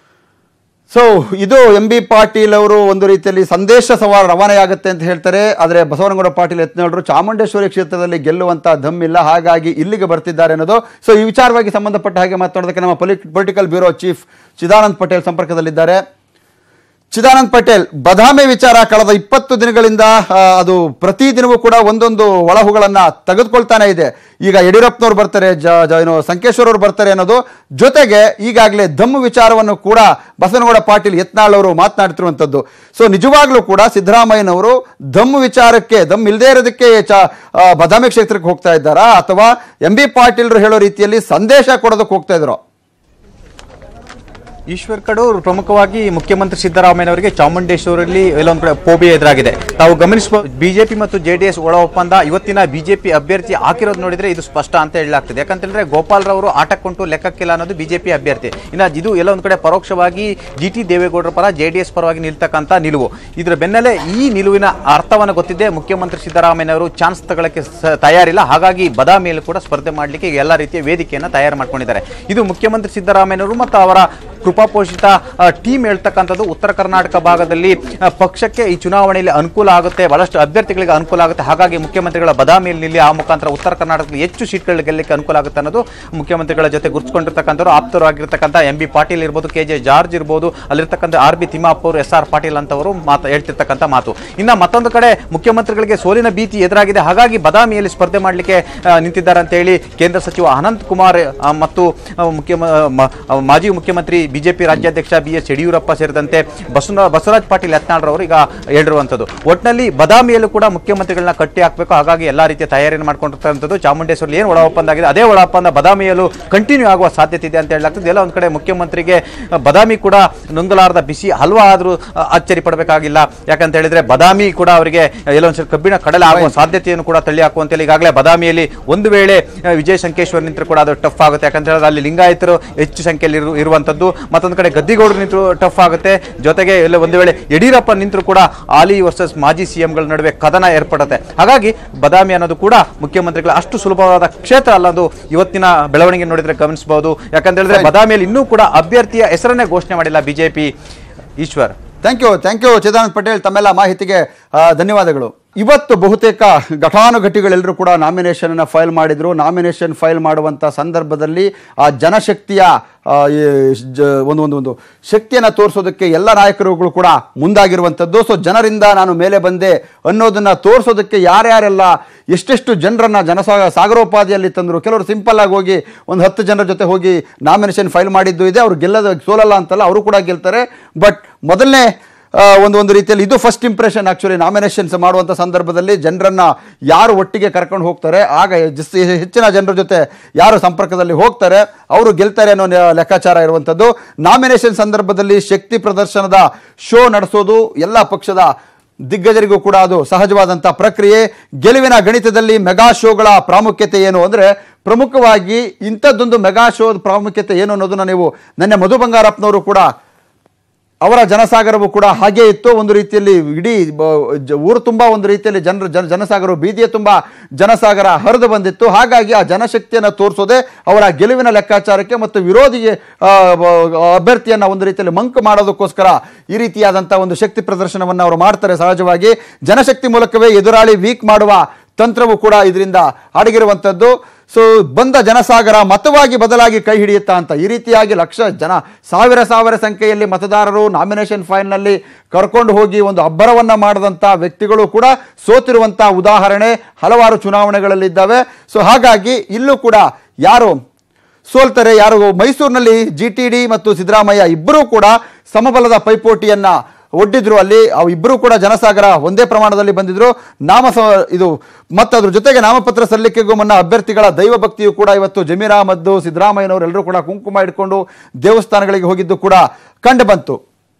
ಸೊ ಇದು ಎಂ ಬಿ ಪಾಟೀಲ್ ಅವರು ಒಂದು ರೀತಿಯಲ್ಲಿ ಸಂದೇಶ ಸವಾರ ರವಾನೆಯಾಗುತ್ತೆ ಅಂತ ಹೇಳ್ತಾರೆ ಆದರೆ ಬಸವನಗೌಡ ಪಾಟೀಲ್ ಯತ್ನಾಳರು ಚಾಮುಂಡೇಶ್ವರಿ ಕ್ಷೇತ್ರದಲ್ಲಿ ಗೆಲ್ಲುವಂತ ದಮ್ ಇಲ್ಲ ಹಾಗಾಗಿ ಇಲ್ಲಿಗೆ ಬರ್ತಿದ್ದಾರೆ ಅನ್ನೋದು ಸೊ ಈ ವಿಚಾರವಾಗಿ ಸಂಬಂಧಪಟ್ಟ ಹಾಗೆ ಮಾತನಾಡೋದಕ್ಕೆ ನಮ್ಮ political bureau chief Chidanand Patel ಸಂಪರ್ಕದಲ್ಲಿದ್ದಾರೆ ಚಿದಾನಂದ್ ಪಟೇಲ್ ಬದಾಮಿ ವಿಚಾರ ಕಳೆದ ಇಪ್ಪತ್ತು ದಿನಗಳಿಂದ ಆ, ಅದು ಪ್ರತಿದಿನವೂ ಕೂಡ ಒಂದೊಂದು ಒಳಹುಗಳನ್ನ ತೆಗೆದುಕೊಳ್ತಾನೆ ಇದೆ ಈಗ ಯಡಿಯೂರಪ್ಪನವ್ರು ಬರ್ತಾರೆ ಜ ಜ- ಏನು ಸಂಕೇಶ್ವರ್ ಅವರು ಬರ್ತಾರೆ ಅನ್ನೋದು ಜೊತೆಗೆ ಈಗಾಗಲೇ ದಮ್ಮು ವಿಚಾರವನ್ನು ಕೂಡ ಬಸವನಗೌಡ ಪಾಟೀಲ್ ಯತ್ನಾಳ್ ಅವರು ಮಾತನಾಡ್ತಿರುವಂಥದ್ದು ಸೊ ನಿಜವಾಗ್ಲೂ ಕೂಡ ಸಿದ್ದರಾಮಯ್ಯನವರು ದಮ್ಮು ವಿಚಾರಕ್ಕೆ ದಮ್ ಇಲ್ಲದೇ ಇರೋದಕ್ಕೆ ಚ ಆ, ಬದಾಮಿ ಕ್ಷೇತ್ರಕ್ಕೆ ಹೋಗ್ತಾ ಇದ್ದಾರಾ ಅಥವಾ ಎಂ ಬಿ ಪಾಟೀಲ್ರು ಹೇಳೋ ರೀತಿಯಲ್ಲಿ ಸಂದೇಶ ಕೊಡೋದಕ್ಕೆ ಹೋಗ್ತಾ ಇದ್ರು ಈಶ್ವರ್ ಕಡೂರ್ ಪ್ರಮುಖವಾಗಿ ಮುಖ್ಯಮಂತ್ರಿ ಸಿದ್ದರಾಮಯ್ಯನವರಿಗೆ ಚಾಮುಂಡೇಶ್ವರಲ್ಲಿ ಎಲ್ಲೊಂದು ಕಡೆ ಫೋಬಿಯಾ ಎದುರಾಗಿದೆ ತಾವು ಗಮನಿಸಬಹುದು ಬಿಜೆಪಿ ಮತ್ತು ಜೆಡಿಎಸ್ ಒಳ ಒಪ್ಪಂದ ಇವತ್ತಿನ ಬಿಜೆಪಿ ಅಭ್ಯರ್ಥಿ ಹಾಕಿರೋದು ನೋಡಿದ್ರೆ ಇದು ಸ್ಪಷ್ಟ ಅಂತ ಹೇಳಲಾಗ್ತದೆ ಯಾಕಂತಂದ್ರೆ ಗೋಪಾಲ್ ರವರು ಆಟಕ್ಕುಂಟು ಲೆಕ್ಕಕ್ಕಿಲ್ಲ ಅನ್ನೋದು ಬಿಜೆಪಿ ಅಭ್ಯರ್ಥಿ ಇನ್ನು ಇದು ಎಲ್ಲ ಒಂದು ಕಡೆ ಪರೋಕ್ಷವಾಗಿ ಜಿ ಟಿ ದೇವೇಗೌಡರ ಪರ ಜೆಡಿಎಸ್ ಪರವಾಗಿ ನಿಲ್ತಕ್ಕಂಥ ನಿಲುವು ಇದರ ಬೆನ್ನಲ್ಲೇ ಈ ನಿಲುವಿನ ಅರ್ಥವನ್ನು ಗೊತ್ತಿದೆ ಮುಖ್ಯಮಂತ್ರಿ ಸಿದ್ದರಾಮಯ್ಯನವರು ಚಾನ್ಸ್ ತಗೊಳ್ಳಕ್ಕೆ ಸ- ತಯಾರಿಲ್ಲ ಹಾಗಾಗಿ ಬದಾಮಿಯಲ್ಲಿ ಕೂಡ ಸ್ಪರ್ಧೆ ಮಾಡಲಿಕ್ಕೆ ಎಲ್ಲ ರೀತಿಯ ವೇದಿಕೆಯನ್ನು ತಯಾರು ಮಾಡ್ಕೊಂಡಿದ್ದಾರೆ ಇದು ಮುಖ್ಯಮಂತ್ರಿ ಸಿದ್ದರಾಮಯ್ಯನವರು ಮತ್ತು ಅವರ ಕೃಪಾಪೋಷಿತ ಟೀಮ್ ಹೇಳ್ತಕ್ಕಂಥದ್ದು ಉತ್ತರ ಕರ್ನಾಟಕ ಭಾಗದಲ್ಲಿ ಆ, ಪಕ್ಷಕ್ಕೆ ಈ ಚುನಾವಣೆಯಲ್ಲಿ ಅನುಕೂಲ ಆಗುತ್ತೆ ಬಹಳಷ್ಟು ಅಭ್ಯರ್ಥಿಗಳಿಗೆ ಅನುಕೂಲ ಆಗುತ್ತೆ ಹಾಗಾಗಿ ಮುಖ್ಯಮಂತ್ರಿಗಳ ಬದಾಮಿಯಲ್ಲಿ ನಿಲ್ಲಿ ಆ ಮುಖಾಂತರ ಉತ್ತರ ಕರ್ನಾಟಕದಲ್ಲಿ ಹೆಚ್ಚು ಸೀಟ್ಗಳು ಗೆಲ್ಲಕ್ಕೆ ಅನುಕೂಲ ಆಗುತ್ತೆ ಅನ್ನೋದು ಮುಖ್ಯಮಂತ್ರಿಗಳ ಜೊತೆ ಗುರುತಿಸ್ಕೊಂಡಿರ್ತಕ್ಕಂಥವ್ರು ಆಪ್ತರಾಗಿರ್ತಕ್ಕಂಥ ಎಂ ಬಿ ಪಾಟೀಲ್ ಇರ್ಬೋದು ಕೆ ಜೆ ಜಾರ್ಜ್ ಇರ್ಬೋದು ಅಲ್ಲಿರ್ತಕ್ಕಂಥ ಆರ್ ಬಿ ತಿಮ್ಮಾಪ್ಪ ಅವರು ಎಸ್ ಆರ್ ಪಾಟೀಲ್ ಅಂತವರು ಮಾತು ಹೇಳ್ತಿರ್ತಕ್ಕಂಥ ಮಾತು ಇನ್ನು ಮತ್ತೊಂದು ಕಡೆ ಮುಖ್ಯಮಂತ್ರಿಗಳಿಗೆ ಸೋಲಿನ ಭೀತಿ ಎದುರಾಗಿದೆ ಹಾಗಾಗಿ ಬದಾಮಿಯಲ್ಲಿ ಸ್ಪರ್ಧೆ ಮಾಡಲಿಕ್ಕೆ ನಿಂತಿದ್ದಾರೆ ಅಂತ ಹೇಳಿ ಕೇಂದ್ರ ಸಚಿವ ಅನಂತ್ ಕುಮಾರ್ ಆ, ಮತ್ತು ಆ, ಮುಖ್ಯ ಮ- ಮ- ಮಾಜಿ ಮುಖ್ಯಮಂತ್ರಿ ಬಿಜೆಪಿ ರಾಜ್ಯಾಧ್ಯಕ್ಷ ಬಿ ಎಸ್ ಯಡಿಯೂರಪ್ಪ ಸೇರಿದಂತೆ ಬಸವ ಬಸವರಾಜ್ ಪಾಟೀಲ್ ಯತ್ನಾಳ್ರವರು ಈಗ ಹೇಳಿರುವಂಥದ್ದು ಒಟ್ಟಿನಲ್ಲಿ ಬದಾಮಿಯಲ್ಲೂ ಕೂಡ ಮುಖ್ಯಮಂತ್ರಿಗಳನ್ನ ಕಟ್ಟಿ ಹಾಕಬೇಕು ಹಾಗಾಗಿ ಎಲ್ಲಾ ರೀತಿಯ ತಯಾರಿಯನ್ನು ಮಾಡ್ಕೊಂಡಿರ್ತಕ್ಕಂಥದ್ದು ಚಾಮುಂಡೇಶ್ವರಿ ಏನು ಒಳ ಒಪ್ಪಂದ ಆಗಿದೆ ಅದೇ ಒಳ ಒಪ್ಪಂದ ಬದಾಮಿಯಲ್ಲೂ ಕಂಟಿನ್ಯೂ ಆಗುವ ಸಾಧ್ಯತೆ ಇದೆ ಅಂತ ಹೇಳಲಾಗ್ತದೆ ಎಲ್ಲ ಒಂದ್ ಕಡೆ ಮುಖ್ಯಮಂತ್ರಿಗೆ ಆ, ಬದಾಮಿ ಕೂಡ ನುಂಗಲಾರದ ಬಿಸಿ ಹಲ್ವಾ ಆದ್ರೂ ಆ, ಅಚ್ಚರಿ ಪಡಬೇಕಾಗಿಲ್ಲ ಯಾಕಂತ ಹೇಳಿದ್ರೆ ಬದಾಮಿ ಕೂಡ ಅವರಿಗೆ ಎಲ್ಲೊಂದ್ಸಲ ಕಬ್ಬಿಣ ಕಡಲೆ ಆಗುವ ಸಾಧ್ಯತೆಯನ್ನು ಕೂಡ ತಳ್ಳಿ ಹಾಕುವಂತೆ ಈಗಾಗಲೇ ಬದಾಮಿಯಲ್ಲಿ ಒಂದು ವೇಳೆ ಆ, ವಿಜಯ ಸಂಕೇಶ್ವರ್ ನಿಂತರೂ ಕೂಡ ಅದು ಟಫ್ ಆಗುತ್ತೆ ಯಾಕಂತ ಹೇಳಿದ್ರೆ ಅಲ್ಲಿ ಲಿಂಗಾಯತರು ಹೆಚ್ಚು ಸಂಖ್ಯೆಯಲ್ಲಿ ಇರು- ಇರುವಂತದ್ದು ಮತ್ತೊಂದು ಕಡೆ ಗದ್ದಿಗೌಡರು ನಿಂತರೂ ಟಫ್ ಆಗುತ್ತೆ ಜೊತೆಗೆ ಎಲ್ಲ ಒಂದು ವೇಳೆ ಯಡಿಯೂರಪ್ಪ ನಿಂತರೂ ಕೂಡ ಹಾಲಿ ವರ್ಸಸ್ ಮಾಜಿ ಸಿಎಂಗಳ ನಡುವೆ ಕದನ ಏರ್ಪಡುತ್ತೆ ಹಾಗಾಗಿ ಬದಾಮಿ ಅನ್ನೋದು ಕೂಡ ಮುಖ್ಯಮಂತ್ರಿಗಳ ಅಷ್ಟು ಸುಲಭವಾದ ಕ್ಷೇತ್ರ ಅಲ್ಲ ಅದು ಇವತ್ತಿನ ಬೆಳವಣಿಗೆ ನೋಡಿದ್ರೆ ಗಮನಿಸಬಹುದು ಯಾಕಂತ ಹೇಳಿದ್ರೆ ಬದಾಮಿಯಲ್ಲಿ ಇನ್ನೂ ಕೂಡ ಅಭ್ಯರ್ಥಿಯ ಹೆಸರನ್ನೇ ಘೋಷಣೆ ಮಾಡಿಲ್ಲ BJP Eshwar thank you thank you Chidanand Patel ತಮ್ಮೆಲ್ಲ ಮಾಹಿತಿಗೆ ಆ, ಧನ್ಯವಾದಗಳು ಇವತ್ತು ಬಹುತೇಕ ಘಟಾನುಘಟಿಗಳೆಲ್ಲರೂ ಕೂಡ ನಾಮಿನೇಷನ್ ಅನ್ನ ಫೈಲ್ ಮಾಡಿದ್ರು ನಾಮಿನೇಷನ್ ಫೈಲ್ ಮಾಡುವಂತ ಸಂದರ್ಭದಲ್ಲಿ ಆ ಜನಶಕ್ತಿಯ ಆ, ಈ ಜ- ಒಂದು ಒಂದು ಒಂದು ಶಕ್ತಿಯನ್ನು ತೋರಿಸೋದಕ್ಕೆ ಎಲ್ಲ ನಾಯಕರುಗಳು ಕೂಡ ಮುಂದಾಗಿರುವಂಥದ್ದು ಸೊ ಜನರಿಂದ ನಾನು ಮೇಲೆ ಬಂದೆ ಅನ್ನೋದನ್ನ ತೋರಿಸೋದಕ್ಕೆ ಯಾರ್ಯಾರೆಲ್ಲ ಎಷ್ಟೆಷ್ಟು ಜನರನ್ನ ಜನಸಾಗ ಸಾಗರೋಪಾದಿಯಲ್ಲಿ ತಂದರು ಕೆಲವರು ಸಿಂಪಲ್ ಆಗಿ ಹೋಗಿ ಒಂದು ಹತ್ತು ಜನರ ಜೊತೆ ಹೋಗಿ ನಾಮಿನೇಷನ್ ಫೈಲ್ ಮಾಡಿದ್ದು ಇದೆ ಅವ್ರು ಗೆಲ್ಲದ ಸೋಲಲ್ಲ ಅಂತಲ್ಲ ಅವರು ಕೂಡ ಗೆಲ್ತಾರೆ ಬಟ್ ಮೊದಲನೇ ಆ, ಒಂದು ಒಂದು ರೀತಿಯಲ್ಲಿ ಇದು ಫಸ್ಟ್ ಇಂಪ್ರೆಷನ್ ಆಕ್ಚುಲಿ ನಾಮಿನೇಷನ್ಸ್ ಮಾಡುವಂಥ ಸಂದರ್ಭದಲ್ಲಿ ಜನರನ್ನ ಯಾರು ಒಟ್ಟಿಗೆ ಕರ್ಕೊಂಡು ಹೋಗ್ತಾರೆ ಆಗ ಜಸ್- ಹೆಚ್ಚಿನ ಜನರ ಜೊತೆ ಯಾರು ಸಂಪರ್ಕದಲ್ಲಿ ಹೋಗ್ತಾರೆ ಅವರು ಗೆಲ್ತಾರೆ ಅನ್ನೋ ನೆ- ಲೆಕ್ಕಾಚಾರ ಇರುವಂಥದ್ದು ನಾಮಿನೇಷನ್ ಸಂದರ್ಭದಲ್ಲಿ ಶಕ್ತಿ ಪ್ರದರ್ಶನದ ಶೋ ನಡೆಸೋದು ಎಲ್ಲ ಪಕ್ಷದ ದಿಗ್ಗಜರಿಗೂ ಕೂಡ ಅದು ಸಹಜವಾದಂಥ ಪ್ರಕ್ರಿಯೆ ಗೆಲುವಿನ ಗಣಿತದಲ್ಲಿ ಮೆಗಾ ಶೋಗಳ ಪ್ರಾಮುಖ್ಯತೆ ಏನು ಅಂದರೆ ಪ್ರಮುಖವಾಗಿ ಇಂಥದ್ದೊಂದು ಮೆಗಾ ಶೋದ ಪ್ರಾಮುಖ್ಯತೆ ಏನು ಅನ್ನೋದನ್ನ ನೀವು ನೆನ್ನೆ ಮಧು ಬಂಗಾರಪ್ಪನವರು ಕೂಡ ಅವರ ಜನಸಾಗರವು ಕೂಡ ಹಾಗೆ ಇತ್ತು ಒಂದು ರೀತಿಯಲ್ಲಿ ಇಡೀ ಬ- ಜ- ಊರು ತುಂಬ ಒಂದು ರೀತಿಯಲ್ಲಿ ಜನರು ಜನ ಜನಸಾಗರ ಬೀದಿಯ ತುಂಬ ಜನಸಾಗರ ಹರಿದು ಬಂದಿತ್ತು ಹಾಗಾಗಿ ಆ ಜನಶಕ್ತಿಯನ್ನು ತೋರಿಸೋದೇ ಅವರ ಗೆಲುವಿನ ಲೆಕ್ಕಾಚಾರಕ್ಕೆ ಮತ್ತು ವಿರೋಧಿಗೆ ಆ, ಬ- ಅಭ್ಯರ್ಥಿಯನ್ನು ಒಂದು ರೀತಿಯಲ್ಲಿ ಮಂಕು ಮಾಡೋದಕ್ಕೋಸ್ಕರ ಈ ರೀತಿಯಾದಂಥ ಒಂದು ಶಕ್ತಿ ಪ್ರದರ್ಶನವನ್ನು ಅವರು ಮಾಡ್ತಾರೆ ಸಹಜವಾಗಿ ಜನಶಕ್ತಿ ಮೂಲಕವೇ ಎದುರಾಳಿ ವೀಕ್ ಮಾಡುವ ತಂತ್ರವು ಕೂಡ ಇದರಿಂದ ಅಡಗಿರುವಂಥದ್ದು ಸೊ ಬಂದ ಜನಸಾಗರ ಮತವಾಗಿ ಬದಲಾಗಿ ಕೈ ಹಿಡಿಯುತ್ತಾ ಅಂತ ಈ ರೀತಿಯಾಗಿ ಲಕ್ಷ ಜನ ಸಾವಿರ ಸಾವಿರ ಸಂಖ್ಯೆಯಲ್ಲಿ ಮತದಾರರು ನಾಮಿನೇಷನ್ ಫೈಲ್ನಲ್ಲಿ ಕರ್ಕೊಂಡು ಹೋಗಿ ಒಂದು ಅಬ್ಬರವನ್ನ ಮಾಡಿದಂಥ ವ್ಯಕ್ತಿಗಳು ಕೂಡ ಸೋತಿರುವಂಥ ಉದಾಹರಣೆ ಹಲವಾರು ಚುನಾವಣೆಗಳಲ್ಲಿದ್ದಾವೆ ಸೊ ಹಾಗಾಗಿ ಇಲ್ಲೂ ಕೂಡ ಯಾರು ಸೋಲ್ತಾರೆ ಯಾರು ಮೈಸೂರಿನಲ್ಲಿ ಜಿ ಟಿ ಡಿ ಮತ್ತು ಸಿದ್ದರಾಮಯ್ಯ ಇಬ್ಬರೂ ಕೂಡ ಸಮಬಲದ ಪೈಪೋಟಿಯನ್ನ ಒಡ್ಡಿದ್ರು ಅಲ್ಲಿ ಅವು ಇಬ್ಬರೂ ಕೂಡ ಜನಸಾಗರ ಒಂದೇ ಪ್ರಮಾಣದಲ್ಲಿ ಬಂದಿದ್ರು ನಾಮ ಸ ಇದು ಮತ್ತು ಅದ್ರ ಜೊತೆಗೆ ನಾಮಪತ್ರ ಸಲ್ಲಿಕೆಗೂ ಮುನ್ನ ಅಭ್ಯರ್ಥಿಗಳ ದೈವ ಭಕ್ತಿಯು ಕೂಡ ಇವತ್ತು ಜಮೀರ್ ಅಹಮದ್ ಸಿದ್ದರಾಮಯ್ಯನವರೆಲ್ಲರೂ ಕೂಡ ಕುಂಕುಮ ಇಟ್ಕೊಂಡು ದೇವಸ್ಥಾನಗಳಿಗೆ ಹೋಗಿದ್ದು ಕೂಡ ಕಂಡು ಬಂತು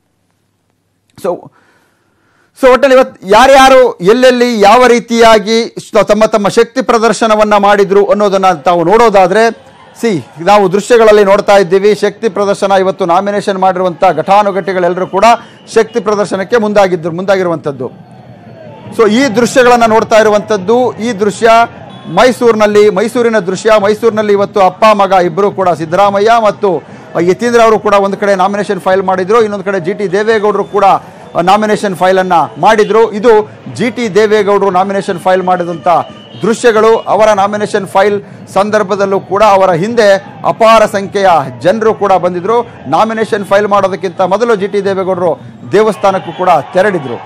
ಸೊ ಸೊ ಒಟ್ಟಲ್ಲಿ ಇವತ್ತು ಯಾರ್ಯಾರು ಎಲ್ಲೆಲ್ಲಿ ಯಾವ ರೀತಿಯಾಗಿ ಶ- ತಮ್ಮ ತಮ್ಮ ಶಕ್ತಿ ಪ್ರದರ್ಶನವನ್ನ ಮಾಡಿದ್ರು ಅನ್ನೋದನ್ನ ತಾವು ನೋಡೋದಾದ್ರೆ ಸಿ ನಾವು ದೃಶ್ಯಗಳಲ್ಲಿ ನೋಡ್ತಾ ಇದ್ದೀವಿ ಶಕ್ತಿ ಪ್ರದರ್ಶನ ಇವತ್ತು ನಾಮಿನೇಷನ್ ಮಾಡಿರುವಂಥ ಘಟಾನುಘಟಿಗಳೆಲ್ಲರೂ ಕೂಡ ಶಕ್ತಿ ಪ್ರದರ್ಶನಕ್ಕೆ ಮುಂದಾಗಿದ್ರು ಮುಂದಾಗಿರುವಂಥದ್ದು ಸೊ ಈ ದೃಶ್ಯಗಳನ್ನು ನೋಡ್ತಾ ಇರುವಂಥದ್ದು ಈ ದೃಶ್ಯ ಮೈಸೂರಿನಲ್ಲಿ ಮೈಸೂರಿನ ದೃಶ್ಯ ಮೈಸೂರಿನಲ್ಲಿ ಇವತ್ತು ಅಪ್ಪ ಮಗ ಇಬ್ಬರು ಕೂಡ ಸಿದ್ದರಾಮಯ್ಯ ಮತ್ತು ಯತೀಂದ್ರ ಅವರು ಕೂಡ ಒಂದು ಕಡೆ ನಾಮಿನೇಷನ್ ಫೈಲ್ ಮಾಡಿದ್ರು ಇನ್ನೊಂದು ಕಡೆ ಜಿ ಟಿ ದೇವೇಗೌಡರು ಕೂಡ ನಾಮಿನೇಷನ್ ಫೈಲನ್ನು ಮಾಡಿದ್ರು ಇದು ಜಿ ಟಿ ದೇವೇಗೌಡರು ನಾಮಿನೇಷನ್ ಫೈಲ್ ಮಾಡಿದಂಥ ದೃಶ್ಯಗಳು ಅವರ ನಾಮಿನೇಷನ್ ಫೈಲ್ ಸಂದರ್ಭದಲ್ಲೂ ಕೂಡ ಅವರ ಹಿಂದೆ ಅಪಾರ ಸಂಖ್ಯೆಯ ಜನರು ಕೂಡ ಬಂದಿದ್ರು ನಾಮಿನೇಷನ್ ಫೈಲ್ ಮಾಡೋದಕ್ಕಿಂತ ಮೊದಲು ಜಿ ಟಿ ದೇವೇಗೌಡರು ದೇವಸ್ಥಾನಕ್ಕೂ ಕೂಡ ತೆರಳಿದ್ರು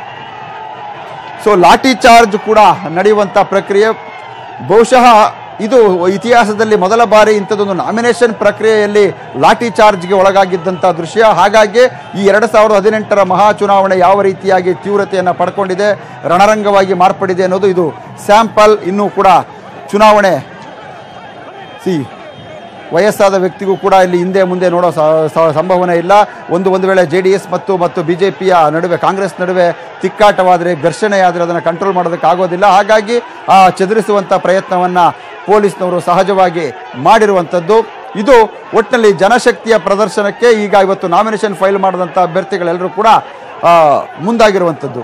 ಸೊ ಲಾಠಿ ಚಾರ್ಜ್ ಕೂಡ ನಡೆಯುವಂಥ ಪ್ರಕ್ರಿಯೆ ಬಹುಶಃ ಇದು ಇತಿಹಾಸದಲ್ಲಿ ಮೊದಲ ಬಾರಿ ಇಂಥದ್ದೊಂದು ನಾಮಿನೇಷನ್ ಪ್ರಕ್ರಿಯೆಯಲ್ಲಿ ಲಾಠಿ ಚಾರ್ಜ್ಗೆ ಒಳಗಾಗಿದ್ದಂಥ ದೃಶ್ಯ ಹಾಗಾಗಿ ಈ ಎರಡು ಸಾವಿರದ ಹದಿನೆಂಟರ ಮಹಾ ಚುನಾವಣೆ ಯಾವ ರೀತಿಯಾಗಿ ತೀವ್ರತೆಯನ್ನು ಪಡ್ಕೊಂಡಿದೆ ರಣರಂಗವಾಗಿ ಮಾರ್ಪಡಿದೆ ಅನ್ನೋದು ಇದು ಸ್ಯಾಂಪಲ್ ಇನ್ನೂ ಕೂಡ ಚುನಾವಣೆ ಸಿ ವಯಸ್ಸಾದ ವ್ಯಕ್ತಿಗೂ ಕೂಡ ಇಲ್ಲಿ ಹಿಂದೆ ಮುಂದೆ ನೋಡೋ ಸ- ಸ- ಸಂಭಾವನೆ ಇಲ್ಲ ಒಂದು ಒಂದು ವೇಳೆ ಜೆ ಡಿ ಎಸ್ ಮತ್ತು ಮತ್ತು ಬಿ ಜೆ ಪಿಯ ನಡುವೆ ಕಾಂಗ್ರೆಸ್ ನಡುವೆ ತಿಕ್ಕಾಟವಾದರೆ ಘರ್ಷಣೆ ಆದರೆ ಅದನ್ನು ಕಂಟ್ರೋಲ್ ಮಾಡೋದಕ್ಕೆ ಆಗೋದಿಲ್ಲ ಹಾಗಾಗಿ ಆ ಚದುರಿಸುವಂಥ ಪ್ರಯತ್ನವನ್ನು ಪೊಲೀಸ್ನವರು ಸಹಜವಾಗಿ ಮಾಡಿರುವಂಥದ್ದು ಇದು ಒಟ್ಟಿನಲ್ಲಿ ಜನಶಕ್ತಿಯ ಪ್ರದರ್ಶನಕ್ಕೆ ಈಗ ಇವತ್ತು ನಾಮಿನೇಷನ್ ಫೈಲ್ ಮಾಡಿದಂಥ ಅಭ್ಯರ್ಥಿಗಳೆಲ್ಲರೂ ಕೂಡ ಆ, ಮುಂದಾಗಿರುವಂಥದ್ದು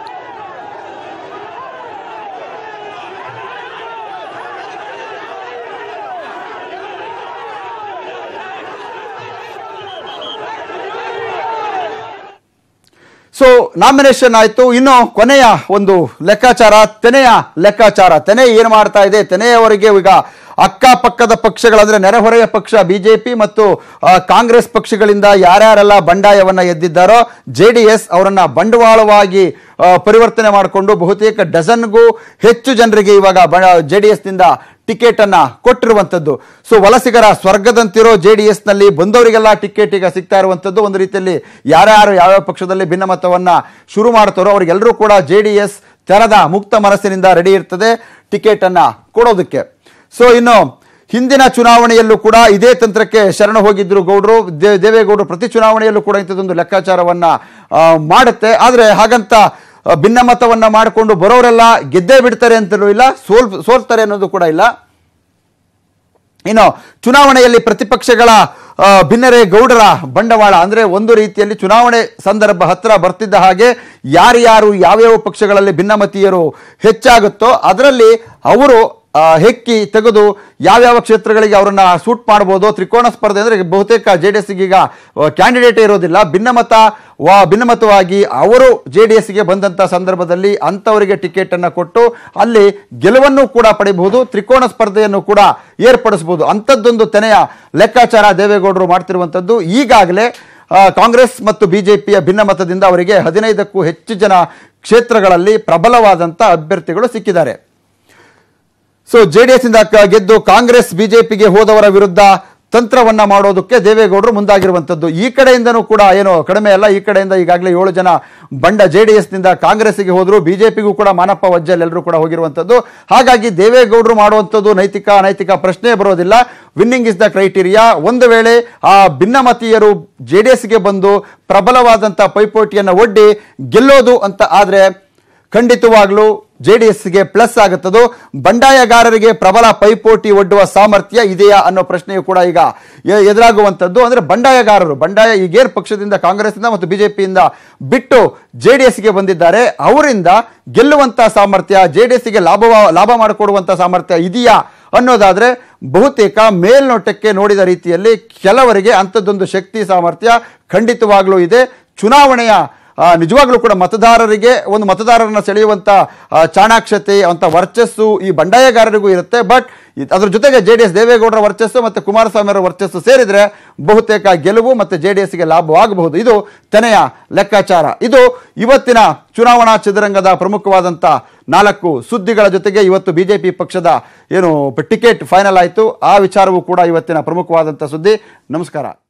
ಸೊ ನಾಮಿನೇಷನ್ ಆಯಿತು ಇನ್ನು ಕೊನೆಯ ಒಂದು ಲೆಕ್ಕಾಚಾರ ತೆನೆಯ ಲೆಕ್ಕಾಚಾರ ತೆನೆ ಏನು ಮಾಡ್ತಾ ಇದೆ ತೆನೆಯವರಿಗೆ ಈಗ ಅಕ್ಕಪಕ್ಕದ ಪಕ್ಷಗಳಂದ್ರೆ ನೆರೆಹೊರೆಯ ಪಕ್ಷ ಬಿಜೆಪಿ ಮತ್ತು ಆ, ಕಾಂಗ್ರೆಸ್ ಪಕ್ಷಗಳಿಂದ ಯಾರ್ಯಾರೆಲ್ಲ ಬಂಡಾಯವನ್ನ ಎದ್ದಿದ್ದಾರೋ ಜೆ ಡಿ ಎಸ್ ಅವರನ್ನ ಬಂಡವಾಳವಾಗಿ ಆ, ಪರಿವರ್ತನೆ ಮಾಡಿಕೊಂಡು ಬಹುತೇಕ ಡಜನ್ಗೂ ಹೆಚ್ಚು ಜನರಿಗೆ ಇವಾಗ ಜೆ ಡಿ ಎಸ್ನಿಂದ ಟಿಕೆಟ್ ಅನ್ನ ಕೊಟ್ಟಿರುವಂತದ್ದು ಸೊ ವಲಸಿಗರ ಸ್ವರ್ಗದಂತಿರೋ ಜೆ ಡಿ ಎಸ್ ನಲ್ಲಿ ಬಂದವರಿಗೆಲ್ಲ ಟಿಕೆಟ್ ಈಗ ಸಿಗ್ತಾ ಇರುವಂತದ್ದು ಒಂದು ರೀತಿಯಲ್ಲಿ ಯಾರ್ಯಾರು ಯಾವ್ಯಾವ ಪಕ್ಷದಲ್ಲಿ ಭಿನ್ನಮತವನ್ನ ಶುರು ಮಾಡ್ತಾರೋ ಅವರಿಗೆಲ್ಲರೂ ಕೂಡ ಜೆ ಡಿ ಎಸ್ ತೆರದ ಮುಕ್ತ ಮನಸ್ಸಿನಿಂದ ರೆಡಿ ಇರ್ತದೆ ಟಿಕೆಟ್ ಅನ್ನ ಕೊಡೋದಕ್ಕೆ ಸೊ ಇನ್ನು ಹಿಂದಿನ ಚುನಾವಣೆಯಲ್ಲೂ ಕೂಡ ಇದೇ ತಂತ್ರಕ್ಕೆ ಶರಣ ಹೋಗಿದ್ರು ಗೌಡ್ರು ದೇ- ದೇವೇಗೌಡರು ಪ್ರತಿ ಚುನಾವಣೆಯಲ್ಲೂ ಕೂಡ ಇಂಥದ್ದೊಂದು ಲೆಕ್ಕಾಚಾರವನ್ನ ಆ, ಮಾಡುತ್ತೆ ಆದರೆ ಹಾಗಂತ ಆ, ಭಿನ್ನಮತವನ್ನ ಮಾಡಿಕೊಂಡು ಬರೋರೆಲ್ಲ ಗೆದ್ದೇ ಬಿಡ್ತಾರೆ ಅಂತಲೂ ಇಲ್ಲ ಸೋಲ್ ಸೋಲ್ತಾರೆ ಅನ್ನೋದು ಕೂಡ ಇಲ್ಲ ಇನ್ನು ಚುನಾವಣೆಯಲ್ಲಿ ಪ್ರತಿಪಕ್ಷಗಳ ಆ, ಭಿನ್ನರೇ ಗೌಡರ ಬಂಡವಾಳ ಅಂದ್ರೆ ಒಂದು ರೀತಿಯಲ್ಲಿ ಚುನಾವಣೆ ಸಂದರ್ಭ ಹತ್ರ ಬರ್ತಿದ್ದ ಹಾಗೆ ಯಾರ್ಯಾರು ಯಾವ್ಯಾವ ಪಕ್ಷಗಳಲ್ಲಿ ಭಿನ್ನಮತೀಯರು ಹೆಚ್ಚಾಗುತ್ತೋ ಅದರಲ್ಲಿ ಅವರು ಆ, ಹೆಕ್ಕಿ ತೆಗೆದು ಯಾವ್ಯಾವ ಕ್ಷೇತ್ರಗಳಿಗೆ ಅವರನ್ನ ಸೂಟ್ ಮಾಡ್ಬೋದು ತ್ರಿಕೋನ ಸ್ಪರ್ಧೆ ಅಂದ್ರೆ ಬಹುತೇಕ ಜೆ ಡಿ ಎಸ್ಗೆ ಈಗ ಕ್ಯಾಂಡಿಡೇಟ್ ಇರೋದಿಲ್ಲ ಭಿನ್ನಮತ ವಾ ಭಿನ್ನಮತವಾಗಿ ಅವರು ಜೆ ಡಿ ಎಸ್ಗೆ ಬಂದಂಥ ಸಂದರ್ಭದಲ್ಲಿ ಅಂಥವರಿಗೆ ಟಿಕೆಟ್ ಅನ್ನು ಕೊಟ್ಟು ಅಲ್ಲಿ ಗೆಲುವನ್ನು ಕೂಡ ಪಡಿಬಹುದು ತ್ರಿಕೋನ ಸ್ಪರ್ಧೆಯನ್ನು ಕೂಡ ಏರ್ಪಡಿಸಬಹುದು ಅಂಥದ್ದೊಂದು ತೆನೆಯ ಲೆಕ್ಕಾಚಾರ ದೇವೇಗೌಡರು ಮಾಡ್ತಿರುವಂಥದ್ದು ಈಗಾಗಲೇ ಆ, ಕಾಂಗ್ರೆಸ್ ಮತ್ತು ಬಿಜೆಪಿಯ ಭಿನ್ನಮತದಿಂದ ಅವರಿಗೆ ಹದಿನೈದಕ್ಕೂ ಹೆಚ್ಚು ಜನ ಕ್ಷೇತ್ರಗಳಲ್ಲಿ ಪ್ರಬಲವಾದಂಥ ಅಭ್ಯರ್ಥಿಗಳು ಸಿಕ್ಕಿದ್ದಾರೆ ಸೊ ಜೆ ಡಿ ಎಸ್ ಇಂದ ಕ- ಗೆದ್ದು ಕಾಂಗ್ರೆಸ್ ಬಿಜೆಪಿಗೆ ಹೋದವರ ವಿರುದ್ಧ ತಂತ್ರವನ್ನ ಮಾಡೋದಕ್ಕೆ ದೇವೇಗೌಡರು ಮುಂದಾಗಿರುವಂತದ್ದು ಈ ಕಡೆಯಿಂದನೂ ಕೂಡ ಏನು ಕಡಿಮೆ ಅಲ್ಲ ಈ ಕಡೆಯಿಂದ ಈಗಾಗಲೇ ಏಳು ಜನ ಬಂಡ ಜೆ ಡಿ ಎಸ್ನಿಂದ ಕಾಂಗ್ರೆಸ್ಗೆ ಹೋದ್ರು ಬಿಜೆಪಿಗೂ ಕೂಡ ಮಾನಪ್ಪ ವಜ್ಜಲ್ ಎಲ್ಲರೂ ಕೂಡ ಹೋಗಿರುವಂತದ್ದು ಹಾಗಾಗಿ ದೇವೇಗೌಡರು ಮಾಡುವಂಥದ್ದು ನೈತಿಕ ಅನೈತಿಕ ಪ್ರಶ್ನೆ ಬರೋದಿಲ್ಲ ವಿನ್ನಿಂಗ್ ಇಸ್ ದ ಕ್ರೈಟೀರಿಯಾ ಒಂದು ವೇಳೆ ಆ ಭಿನ್ನಮತೀಯರು ಜೆ ಡಿ ಎಸ್ಗೆ ಬಂದು ಪ್ರಬಲವಾದಂಥ ಪೈಪೋಟಿಯನ್ನು ಒಡ್ಡಿ ಗೆಲ್ಲೋದು ಅಂತ ಆದರೆ ಖಂಡಿತವಾಗ್ಲೂ ಜೆ ಡಿ ಎಸ್ಗೆ ಪ್ಲಸ್ ಆಗುತ್ತದು ಬಂಡಾಯಗಾರರಿಗೆ ಪ್ರಬಲ ಪೈಪೋಟಿ ಒಡ್ಡುವ ಸಾಮರ್ಥ್ಯ ಇದೆಯಾ ಅನ್ನೋ ಪ್ರಶ್ನೆಯು ಕೂಡ ಈಗ ಎ- ಎದುರಾಗುವಂಥದ್ದು ಅಂದ್ರೆ ಬಂಡಾಯಗಾರರು ಬಂಡಾಯ ಈಗೇರ್ ಪಕ್ಷದಿಂದ ಕಾಂಗ್ರೆಸ್ನಿಂದ ಮತ್ತು ಬಿಜೆಪಿಯಿಂದ ಬಿಟ್ಟು ಜೆ ಡಿ ಎಸ್ಗೆ ಬಂದಿದ್ದಾರೆ ಅವರಿಂದ ಗೆಲ್ಲುವಂತ ಸಾಮರ್ಥ್ಯ ಜೆ ಡಿ ಎಸ್ಗೆ ಲಾಭ ಲಾಭ ಮಾಡಿಕೊಡುವಂತ ಸಾಮರ್ಥ್ಯ ಇದೆಯಾ ಅನ್ನೋದಾದ್ರೆ ಬಹುತೇಕ ಮೇಲ್ನೋಟಕ್ಕೆ ನೋಡಿದ ರೀತಿಯಲ್ಲಿ ಕೆಲವರಿಗೆ ಅಂಥದ್ದೊಂದು ಶಕ್ತಿ ಸಾಮರ್ಥ್ಯ ಖಂಡಿತವಾಗ್ಲೂ ಇದೆ ಚುನಾವಣೆಯ ಆ, ನಿಜವಾಗ್ಲೂ ಕೂಡ ಮತದಾರರಿಗೆ ಒಂದು ಮತದಾರರನ್ನ ಸೆಳೆಯುವಂತ ಆ, ಚಾಣಾಕ್ಷತೆ ಅಂತ ವರ್ಚಸ್ಸು ಈ ಬಂಡಾಯಗಾರರಿಗೂ ಇರುತ್ತೆ ಬಟ್ ಅದ್ರ ಜೊತೆಗೆ ಜೆ ಡಿ ಎಸ್ ದೇವೇಗೌಡರ ವರ್ಚಸ್ಸು ಮತ್ತು ಕುಮಾರಸ್ವಾಮಿ ಅವರ ವರ್ಚಸ್ಸು ಸೇರಿದ್ರೆ ಬಹುತೇಕ ಗೆಲುವು ಮತ್ತು ಜೆ ಡಿ ಎಸ್ಗೆ ಲಾಭವಾಗಬಹುದು ಇದು ತೆನೆಯ ಲೆಕ್ಕಾಚಾರ ಇದು ಇವತ್ತಿನ ಚುನಾವಣಾ ಚದುರಂಗದ ಪ್ರಮುಖವಾದಂಥ ನಾಲ್ಕು ಸುದ್ದಿಗಳ ಜೊತೆಗೆ ಇವತ್ತು ಬಿಜೆಪಿ ಪಕ್ಷದ ಏನು ಟಿಕೆಟ್ ಫೈನಲ್ ಆಯಿತು ಆ ವಿಚಾರವೂ ಕೂಡ ಇವತ್ತಿನ ಪ್ರಮುಖವಾದಂಥ ಸುದ್ದಿ ನಮಸ್ಕಾರ